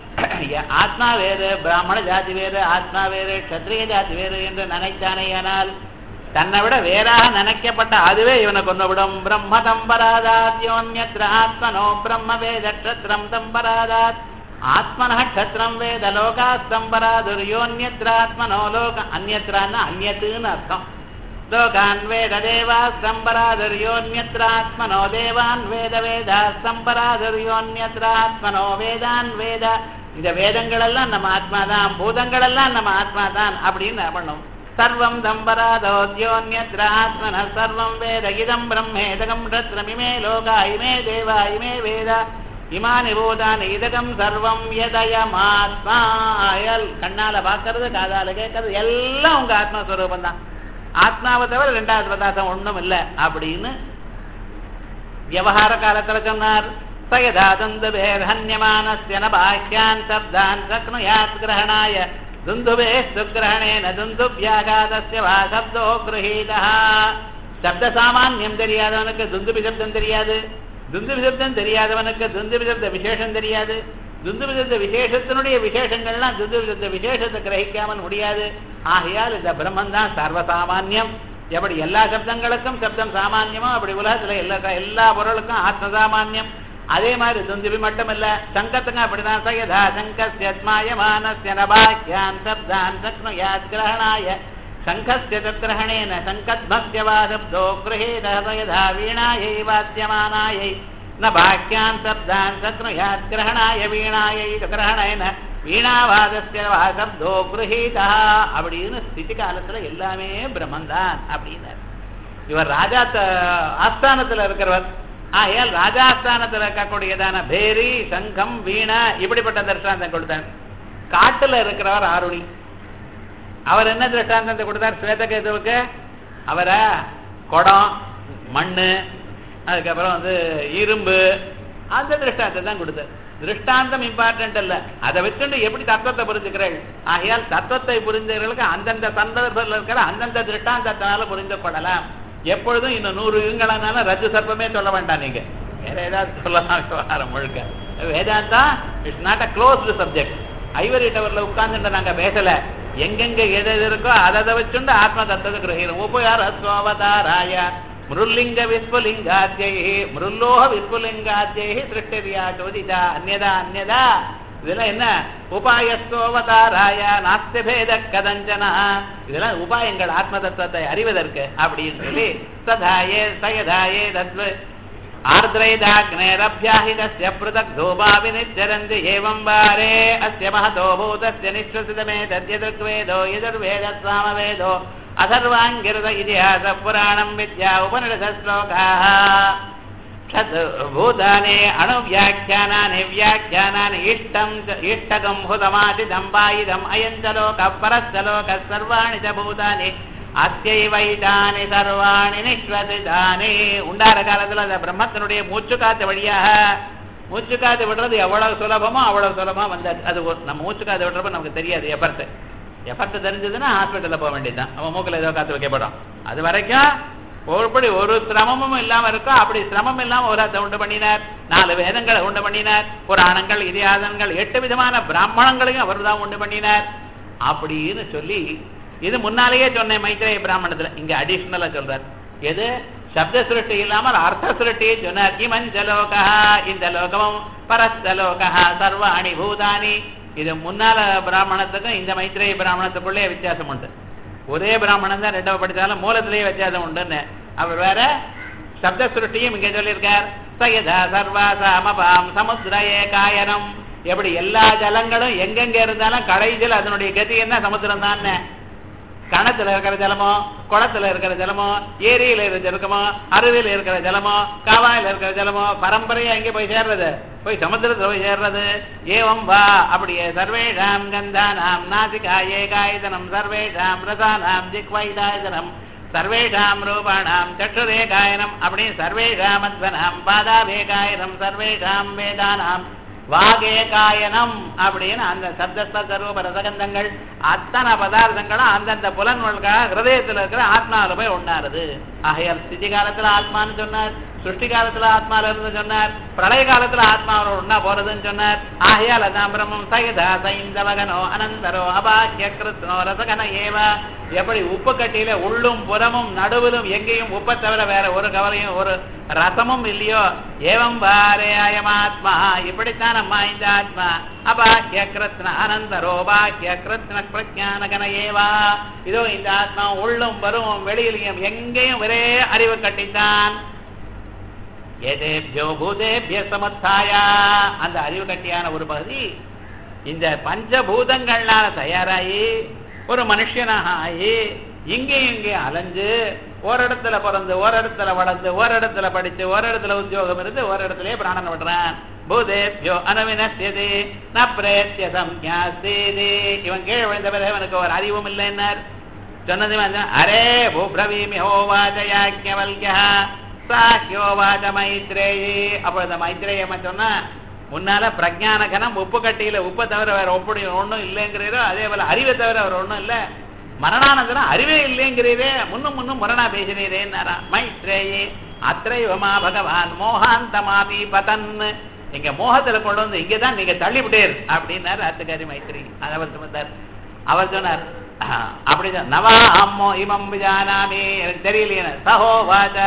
ஆத்மா வேறு பிராமண ஜாதி வேறு ஆத்மா வேறு க்ஷத்ரிய ஜாதி வேறு என்று நினைத்தானேயானால் தன்னை விட வேறாக நினைக்கப்பட்ட அதுவே இவனை கொண்டுவிடும் பிரம்ம தம்பராதாத்யோன்யத்ர ஆத்மனோ பிரம்ம வேத க்ஷத்ரம் தம்பராதாத் ஆத்மன க்ஷத்ரம் வேத லோகா சம்பராதுர்யோன்யத்ர ஆத்மனோ லோக அந்யத்ரான்னா அந்யத்துன்னு அர்த்தம் லோகான் வேத தேவா சம்பராதுர்யோன்யத்ர ஆத்மனோ தேவான் வேத வேதா சம்பராதுர்யோன்யத்ர ஆத்மனோ வேதான் வேத இந்த வேதங்கள் எல்லாம் நம்ம ஆத்மா தான் பூதங்கள் எல்லாம் நம்ம ஆத்மா தான் அப்படின்னு பண்ணும் சர்வம் தம்பராதோத்யோன்யத்ர ஆத்மன சர்வம் வேத இதம் பிரம்மேதகம் ரத்ரமிமே லோகா இமே தேவா இமே வேத இமானி பூதானி இதகம் சர்வம் எதயமாத்மா அயல் கண்ணால பார்க்கறது காதால கேட்கறது எல்லாம் உங்க ஆத்மஸ்வரூபம் தான் ஆத்மாவை தவிர ரெண்டாவது பதார்த்தம் ஒண்ணும் இல்லை அப்படின்னு விவகார காலத்துல சொன்னார் சயதா துந்துபேர்ஹன்யமானஸ்ய ந பாஹ்யான் சப்தான் சக்னுயாத் கிரகணாய துந்துபே சுக்கிரகணேன துந்துபியாகாதஸ்ய வா சப்தோ கிரகீதா சப்த சாமான்யம் தெரியாதவனுக்கு துந்துபி சப்தம் தெரியாது துந்துபி சப்தம் தெரியாதவனுக்கு துந்துபி சப்த விசேஷம் தெரியாது துந்துபி சப்த விசேஷத்தினுடைய விசேஷங்கள்லாம் துந்துபி சப்த விசேஷத்தை கிரகிக்காமல் முடியாது ஆகையால் இந்த பிரம்மன் தான் சர்வசாமான்யம் எப்படி எல்லா சப்தங்களுக்கும் சப்தம் சாமான்யமோ அப்படி உலகத்துல எல்லா எல்லா பொருளுக்கும் ஆத்ம சாமான்யம் அதே மாதிரி துந்துபி மட்டும் இல்ல சங்கத்துங்க அப்படிதான் சயதா சங்கஸ்யத்மாயமானஸ்ய நபாக்கியான் சப்தான் சக்னுயாத் கிரகணாய சங்கஸ்ய தத்கிரகணேன சங்கத்மஸ்ய வா சப்தோ கிரஹேத சயதா வீணாயை வாத்தியமானாயை ந பாக்கியான் சப்தான் சக்னுயாத் கிரகணாய வீணாயை கிரகணேன வீணாவாதஸ்ய வா சப்தோ கிரஹீதா அப்படின்னு ஸ்திதி காலத்துல எல்லாமே பிரம்மந்தான் அப்படின்னாரு இவர் ராஜா த- ஆஸ்தானத்துல இருக்கிறவர் ஆகையால் ராஜாஸ்தானத்துல இருக்கக்கூடியதான பேரி சங்கம் வீணா இப்படிப்பட்ட திருஷ்டாந்தம் கொடுத்தார் காட்டுல இருக்கிறவர் ஆருணி அவர் என்ன திருஷ்டாந்தத்தை கொடுத்தார் ஸ்வேதகேதுவுக்கு அவரை குடம் மண்ணு அதுக்கப்புறம் வந்து இரும்பு அந்த திருஷ்டாந்தத்தை தான் கொடுத்தார் திருஷ்டாந்தம் இம்பார்ட்டன்ட் இல்ல அதை வச்சுட்டு எப்படி தத்துவத்தை புரிஞ்சுக்கிறீர்கள் ஆகையால் தத்துவத்தை புரிஞ்சவர்களுக்கு அந்தந்த சந்தர்ப்பத்தில் இருக்கிற அந்தந்த திருஷ்டாந்தத்தினால புரிந்து கொள்ளலாம் எப்பொழுதும் இன்னும் நூறு யுங்களானாலும் ரஜு சர்ப்பமே சொல்ல வேண்டாம் நீங்க வேற ஏதாவது சொல்லலாம் விவகாரம் முழுக்க Vedanta it's not a closed subject ivory டவர்ல உட்கார்ந்துட்டு நாங்க பேசல எங்கெங்க எது எது இருக்கோ அதை அதை வச்சுண்டு ஆத்ம தத்துவத்தை கிரகிரும் உபயார ஸ்வவதாராய மிருல்லிங்க விஸ்வலிங்காத்யை மிருல்லோக விஸ்வலிங்காத்யை சிருஷ்டிரியா சோதிதா அந்நதா அந்நதா இதெல்லாம் என்ன உபாயஸ்தோவதாராய நாஸ்தி பேத கதஞ்சனா இதெல்லாம் உபாயங்கள் ஆத்ம தத்துவத்தை அறிவதற்கு அப்படின்னு சொல்லி சதாயே சயதாயே தத்வ आर्द्रैदाग्नेरभ्याहितस्य पृथक् धूमाविनिश्चरन्ति एवं वारे अस्य महतो भूतस्य निःश्वसितमेतद्यदृग्वेदो यजुर्वेदस्वामवेदो अथर्वाङ्गिरत इतिहासः पुराणम् विद्या उपनिषदश्लोकाः षट् भूतानि अणुव्याख्यानानि व्याख्यानानि इष्टं च इष्टकं हुतमादिदं वायिदम् अयं च लोकः परश्च लोकः सर्वाणि च भूतानि அத்தியவைதானி சர்வாணி நிஸ்வசிதானி உண்டார காலத்துல அந்த பிரம்மத்தினுடைய மூச்சு காத்து வழியாக மூச்சு காத்து விடுறது எவ்வளவு சுலபமோ அவ்வளவு சுலபமா வந்தாது அது ஒரு- நம்ம மூச்சு காத்து விடுறப்ப நமக்கு தெரியாது எஃபர்ட் எஃபர்ட் தெரிஞ்சதுன்னா ஹாஸ்பிட்டல்ல போக வேண்டியதுதான் அவன் மூக்குல ஏதோ காத்து வைக்கப்படும் அது வரைக்கும் ஒருபடி ஒரு சிரமமும் இல்லாம இருக்கும் அப்படி சிரமம் இல்லாம உலகத்தை உண்டு பண்ணினார் நாலு வேதங்களை உண்டு பண்ணினார் புராணங்கள் இதிகாசங்கள் எட்டு விதமான பிராமணங்களையும் அவர் தான் உண்டு பண்ணினார் அப்படின்னு சொல்லி இது முன்னாலேயே சொன்னேன் மைத்ரேய பிராமணத்துல இங்க அடிஷனலா சொல்றார் எது சப்த சுருட்டி இல்லாமல் அர்த்த சுருட்டியை சொன்னார் இமஞ்ச லோகா இந்த லோகமும் பரஸ்த லோகா சர்வாணி பூதானி இது முன்னால பிராமணத்துக்கும் இந்த மைத்ரேய பிராமணத்துக்குள்ளே வித்தியாசம் உண்டு ஒரே பிராமணன் தான் ரெண்டாவது படித்தாலும் மூலத்திலேயே வித்தியாசம் உண்டுன்னு அவர் வேற சப்த சுருட்டியும் இங்க சொல்லியிருக்கார் சயதா சர்வாசாமபாம் சமுத்திர ஏகாயனம் எப்படி எல்லா ஜலங்களும் எங்கெங்க இருந்தாலும் கடைசியில் அதனுடைய கதி என்ன சமுத்திரம் தான் கணத்துல இருக்கிற ஜலமோ குளத்துல இருக்கிற ஜலமோ ஏரியில இருக்கிற ஜலமோ அருவியில இருக்கிற ஜலமோ காவாயில இருக்கிற ஜலமோ பரம்பரையா எங்க போய் சேர்றது போய் சமுத்திரத்துல போய் சேர்றது ஏவம் வா அப்படியே சர்வேஷாம் கந்தானாம் நாசிகா ஏகாயுதனம் சர்வேஷாம் ரசானாம் ஜிக்வைதாயுதனம் சர்வேஷாம் ரூபாணாம் சற்றுரேகாயனம் அப்படி சர்வேஷாம் அத்வனாம் பாதாவேகாயனம் சர்வேஷாம் வேதானாம் வாகேகாயனம் அப்படின்னு அந்த சப்தஸ்த ரூப ரசகந்தங்கள் அத்தனை பதார்த்தங்களும் அந்தந்த புலன்களுக்காக ஹிருதயத்துல இருக்கிற ஆத்மாவில போய் ஒண்ணாருது ஆகையால் ஸ்திதி காலத்துல ஆத்மான்னு சொன்னார் சிருஷ்டி காலத்துல ஆத்மால இருந்து சொன்னார் பிரளய காலத்துல ஆத்மாவோட ஒண்ணா போறதுன்னு சொன்னார் ஆகையால் அதான் பிரம்மம் சயதா சைந்தவகனோ அனந்தரோ அபாக்கிய கிருத்னோ ரசகன ஏவ எப்படி உப்பு கட்டியில உள்ளும் புறமும் நடுவிலும் எங்கேயும் உப்பை தவிர வேற ஒரு கவலையும் ஒரு ரசமும் இல்லையோ ஏவம் பாரே அயமாத்மா இப்படித்தான் அம்மா இந்த ஆத்மா அபாக்கிய கிருத்ன அனந்தரோ பாக்கிய கிருத்ன பிரஜான கன ஏவா இதோ இந்த ஆத்மா உள்ளும் வரும் வெளியிலையும் எங்கேயும் ஒரே அறிவு கட்டித்தான் ஏதேபியோ பூதேபிய சமத்தாயா அந்த அறிவு கட்டியான ஒரு பகுதி இந்த பஞ்சபூதங்கள்னால தயாராகி ஒரு மனுஷனாக ஆகி இங்கேயும் இங்கேயும் அலைஞ்சு ஒரு இடத்துல பிறந்து ஒரு இடத்துல வளர்ந்து ஒரு இடத்துல படிச்சு ஒரு இடத்துல உத்தியோகம் இருந்து ஒரு இடத்துலயே பிராணன் விடுறான் பூதேபியோ அனவினஸ்யதே ந பிரேத்திய சம்யாசேதே இவன் கீழே விழுந்த பிறகு அவனுக்கு ஒரு அறிவும் இல்லைன்னார் சொன்னது வந்து அரே பூப்ரவீமி ஹோவாஜயாக்கியவல்யா சாக்கியோவாத மைத்ரேயி அப்பொழுது மைத்ரேயம்ம சொன்னா முன்னால பிரஜான கணம் உப்பு கட்டியில உப்பை தவிர வேற ஒப்படி ஒண்ணும் இல்லைங்கிறீரோ அதே போல அறிவை தவிர வேற ஒண்ணும் இல்ல மரணானந்தரம் அறிவே இல்லைங்கிறீரே முன்னும் முன்னும் முரணா பேசினீரேன்னாரா மைத்ரேயி அத்ரைவமா பகவான் மோகாந்தமாபி பதன் இங்க மோகத்துல கொண்டு வந்து இங்கதான் நீங்க தள்ளிவிட்டேர் அப்படின்னாரு அத்துக்காரி மைத்ரி அதை அவர் சொன்னார் அவர் சொன்னார் ஆஹ், அப்படிதான் நவா அம்மோ இமம் விஜானாமி எனக்கு தெரியலையே சஹோ வாச்ச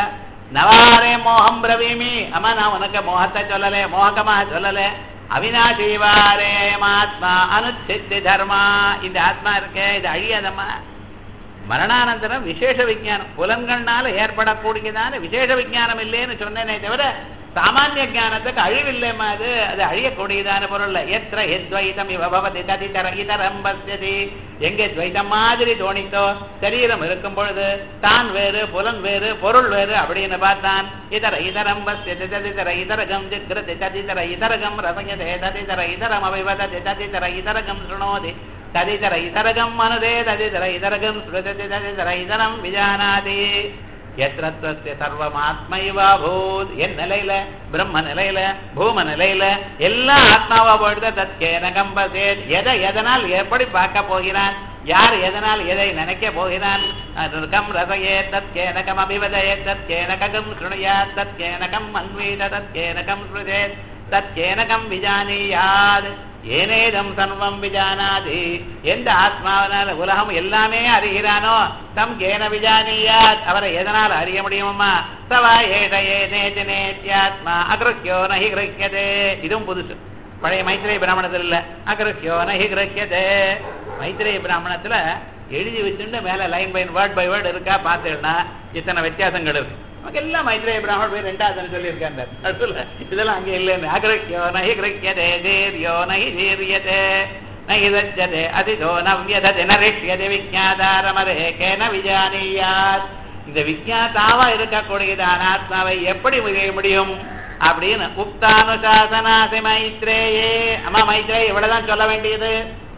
நவாரே மோகம் பிரவீமி அம்மா நான் உனக்கு மோகத்தை சொல்லல மோகமாக சொல்லல அவினாசீவாரே ஆத்மா அனுச்சித்தி தர்மா இந்த ஆத்மா இருக்கே இது அழியாதம்மா மரணானந்தரம் விசேஷ விஞ்ஞானம் புலன்கள்னால ஏற்படக்கூடியதான விசேஷ விஞ்ஞானம் இல்லைன்னு சொன்னேனே தவிர சாமானிய ஞானத்துக்கு அழிவில்லைம்மா அது அது அழியக்கூடியதான பொருள் எத்திர எத்வைதம் இவ பவதி ததிதர இதரம் பசியதி எங்கே துவைதம் மாதிரி தோணித்தோ சரீரம் இருக்கும் பொழுது தான் வேறு புலன் வேறு பொருள் வேறு அப்படின்னு பார்த்தான் இதர இதரம் பசியதி ததிதர இதரகம் ஜிக்ரதி ததிதர இதரகம் ரசயதே ததிதர இதரம் அவிவததி ததிதர இதரகம் சுணோதி ததிதர இதரகம் மனுதே ததிதர இதரகம் ஸ்ருததி ததிதர இதரம் விஜானாதி எத்திரத்வஸ்ய சர்வமாத்மைவா பூத் என் நிலையில பிரம்ம நிலையில பூம நிலையில எல்லாம் ஆத்மாவா போயிடுத தத்கேன கம்பசேத் எதை எதனால் எப்படி பார்க்க போகிறான் யார் எதனால் எதை நினைக்க போகிறான் கம் ரசயே தத்கேனகம் அபிவதயே தத்கேனகம் சுணுயா தத்கேனகம் அன்வீத தத்கேனகம் ஸ்ருதேத் தத்கேனகம் விஜானியாத் ஏனேதம் சர்வம் விஜானாதி எந்த ஆத்மாவனால உலகம் எல்லாமே அறிகிறானோ தம் கேன விஜானியாத் அவரை எதனால் அறிய முடியுமா சவா ஏஷ ஏனேஜ நேத்யாத்மா அகிருக்கியோ நகி கிரகியதே இதுவும் புதுசு பழைய மைத்திரை பிராமணத்தில் இல்ல அகிருக்கியோ நகி கிரகியதே மைத்திரை பிராமணத்துல எழுதி வச்சுட்டு மேல line by word by word இருக்கா பார்த்தேன்னா இத்தனை வித்தியாசங்கள் இருக்கு நமக்கு எல்லாம் மைத்ரேய பிராமணர் போய் ரெண்டாவது சொல்லியிருக்காங்க நடுவில் இதெல்லாம் அங்கே இல்லைன்னு அகிரக்கியோ நகி கிரக்கியதே தீர்யோ நகி தீரியதே நகி தஜ்ஜதே அதிதோ நவ்யதே நரிஷ்யதே விஜாதாரமரே கேன விஜானியாத் இந்த விஜாதாவா இருக்கக்கூடியதான ஆத்மாவை எப்படி மிக முடியும் அப்படின்னு உக்தானுசாசனாசி மைத்ரேயே அம்மா மைத்ரேய இவ்வளவுதான் சொல்ல வேண்டியது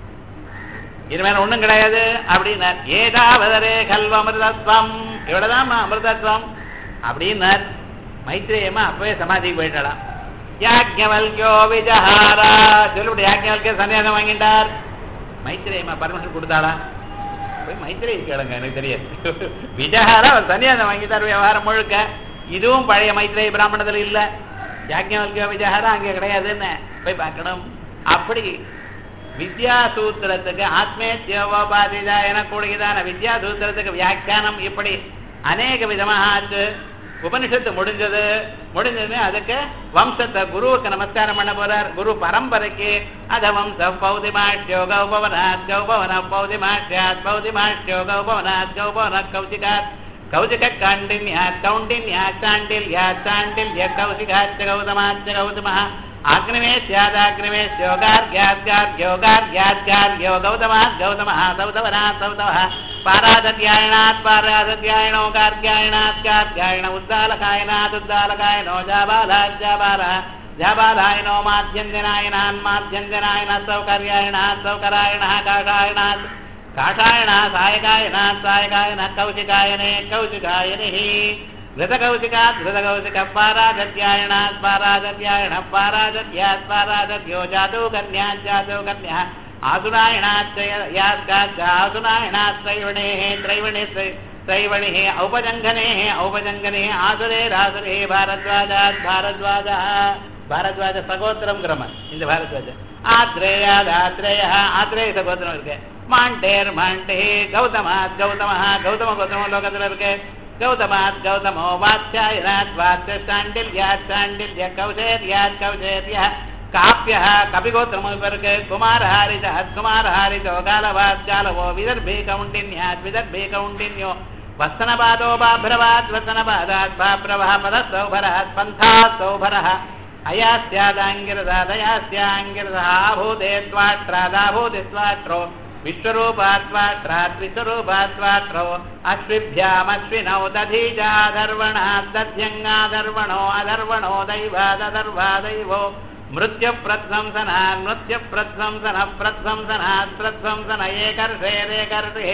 இனிமேல் ஒண்ணும் கிடையாது அப்படின்னார் ஏதாவதரே கல்வ அமிர்தத்வம் இவ்வளவுதான் அமிர்தத்வம் அப்படின்னார் மைத்ரேயமா அப்பவே சமாதிக்கு போயிட்டலாம் யாக்ஞவல்கியோ விஜஹாரா சொல்லிவிட்டு யாக்ஞவல்கிய சன்னியாசம் வாங்கிட்டார் மைத்ரேயமா பர்மிஷன் கொடுத்தாளா போய் மைத்ரேய கேளுங்க எனக்கு தெரியாது விஜஹாரா அவர் சன்னியாசம் வாங்கிட்டார் விவகாரம் முழுக்க இதுவும் பழைய மைத்ரேய பிராமணத்தில் இல்ல யாக்ஞவல்கியோ விஜஹாரா அங்கே கிடையாதுன்னு போய் பார்க்கணும் அப்படி வித்யாசூத்திரத்துக்கு ஆத்மேத்யோபாதிதா எனக்கூடியதான வித்யாசூத்திரத்துக்கு வியாக்கியானம் இப்படி அநேக விதமாக ஆச்சு உபனிஷத்து முடிஞ்சது முடிஞ்சதுமே அதுக்கு வம்சத்தை குருவுக்கு நமஸ்காரம் பண்ண போறார் குரு பரம்பரைக்கு அத வம்ச பௌதிமாஷ்யோ கௌபவனாத் கௌபவன பௌதிமாஷ்யாத் பௌதிமாஷ்யோ கௌபவனாத் கௌபவன கௌசிகாத் கௌசிக காண்டின்யாத் கௌண்டின்யாத் சாண்டில்யாத் சாண்டில்ய கௌசிகாச்ச கௌதமாச்ச கௌதமः आग्निमेश्यादाग्निमेश्योगार्ग्याद्गार्ग्योगार्ग्याद्गार्ग्यो गौतमात् गौतमः सौतवनात् सौतवः पारादध्यायणात् पारादध्यायणो गार्ग्यायणात् गार्ग्यायण उद्दालकायनात् उद्दालकायनो जाबालाज्जाबालः जाबालायनो माध्यञ्जनायनान् माध्यञ्जनायनात् सौकर्यायणात् सौकरायणः काषायणात् काषायणः सायकायनात् सायकायनः कौशिकायने कौशिकायनिः घृतकौशिकात् घृतकौशिकः पारादत्यायणात् पारादत्यायणः पारादत्यात् पारादत्यो जातो कन्यात् जातो कन्यः आसुनायणात् यास्कात् आसुनायणात् त्रैवणेः त्रैवणे त्रैवणिः औपजङ्घनेः औपजङ्घनेः आसुरेरासुरे भारद्वाजात् भारद्वाजः பாரத்வாஜ சகோத்திரம் கிரம இந்த பாரத்வாஜ ஆத்ரேயாத் ஆத்ரேய ஆத்ரேய சகோத்திரம் இருக்கு மாண்டேர் மாண்டே கௌதமாத் கௌதமஹா கௌதம கௌதம லோகத்துல இருக்கு கௌதமாத் கௌதமோ வாத்யாயனாத் வாத்ய சாண்டில்யாத் சாண்டில்ய கௌசேர்யாத் கௌசேர்ய காப்பிய கபிகோத்திரமும் இப்ப இருக்கு குமாரஹாரித குமாரஹாரிதோ காலவாத் காலவோ விதர்பே கவுண்டின்யாத் விதர்பே கவுண்டின்யோ வசனபாதோ பாப்ரவாத் வசனபாதாத் பாப்ரவः பதசௌபராத் பந்தாத் சௌபரः अयास्यादाङ्गिरदादयास्याङ्गिरदः आभूते त्वाट्रादाभूति त्वाट्रो विश्वरूपात्वाट्रात् विश्वरूपात्वाट्रो अश्विभ्यामश्विनौ दधीजाधर्वणाद्दध्यङ्गाधर्वणो अधर्वणो दैवादधर्वादैवो मृत्युप्रध्वंसनान् मृत्युप्रध्वंसनः प्रध्वंसनात् प्रध्वंसन एकर्षेरेकर्षे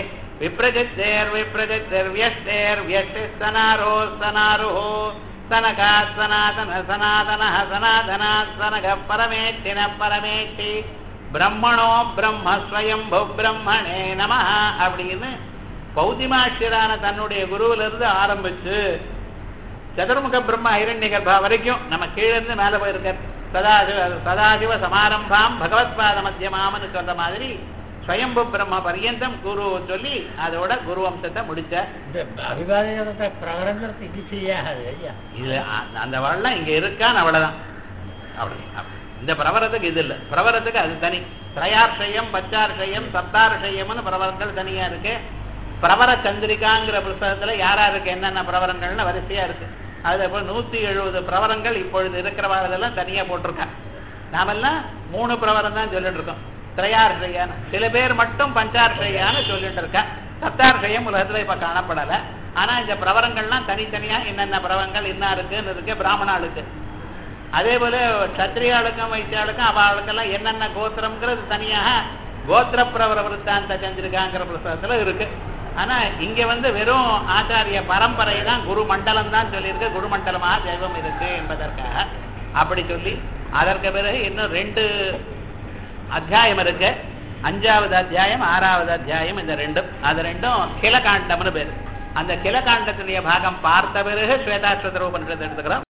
विप्रजित्तेर्विप्रजित्तिर्व्यष्टेर्व्यष्टिस्तनारोः स्तनारुः सनकात् सनातन सनातनः सनातनात् सनकः परमेष्टिनः परमेष्टि பிரம்மணோ பிரம்ம ஸ்வயம்பு பிரம்மணே நம அப்படின்னு பௌதிமாட்சியரான தன்னுடைய குருவிலிருந்து ஆரம்பிச்சு சதுர்முக பிரம்ம ஹிரண்ய கர்ப்பா வரைக்கும் நம்ம கீழே இருந்து மேல போயிருக்க சதாசிவ சதாசிவ சமாரம்பாம் பகவத்பாத மத்தியமாமன்னு சொல்ற மாதிரி ஸ்வயம்பு பிரம்ம பரியந்தம் குரு சொல்லி அதோட குரு வம்சத்தை முடிச்ச இந்த அபிவாதத்தை பிரகடனத்தை இது செய்யாது ஐயா இது அ- அந்த வரலாம் இங்க இருக்கான்னு அவ்வளவுதான் அவ்வளவு இந்த பிரவரத்துக்கு இது இல்ல பிரவரத்துக்கு அது தனி திரையார்ஷயம் பச்சார்ஷயம் சப்தார்ஷயம்னு பிரவரங்கள் தனியா இருக்கு பிரவர சந்திரிகாங்கிற புஸ்தகத்துல யாரா இருக்கு என்னென்ன பிரவரங்கள்னு வரிசையா இருக்கு அதுல போய் நூத்தி எழுபது பிரவரங்கள் இப்பொழுது இருக்கிறவாளதெல்லாம் தனியா போட்டிருக்காங்க நாமெல்லாம் மூணு பிரவரம் தான் சொல்லிட்டு இருக்கோம் திரையார்ஷயான்னு சில பேர் மட்டும் பஞ்சார்ஷயான்னு சொல்லிட்டு இருக்கா சப்தார்ஷயம் உலகத்துல இப்ப காணப்படல ஆனா இந்த பிரவரங்கள்லாம் தனித்தனியா என்னென்ன பிரவரங்கள் என்ன இருக்குன்னு இருக்கு பிராமணாளுக்கு அதே போல சத்திரியாளுக்கும் வைத்தியாளுக்கும் அவளுக்கெல்லாம் என்னென்ன கோத்திரம்ங்கிறது தனியாக கோத்திர பிரவர விருத்தாந்த சந்திரிகாங்கிற புஸ்தகத்துல இருக்கு ஆனா இங்க வந்து வெறும் ஆச்சாரிய பரம்பரை தான் குரு மண்டலம் தான் சொல்லியிருக்கு குரு மண்டலமாக தெய்வம் இருக்கு என்பதற்காக அப்படி சொல்லி அதற்கு பிறகு இன்னும் ரெண்டு அத்தியாயம் இருக்கு அஞ்சாவது அத்தியாயம் ஆறாவது அத்தியாயம் இந்த ரெண்டும் அது ரெண்டும் கிலகாண்டம்னு பேரு அந்த கிலகாண்டத்தினுடைய பாகம் பார்த்த பிறகு ஸ்வேதாஸ்வத ரூபன்றதை எடுத்துக்கிறோம்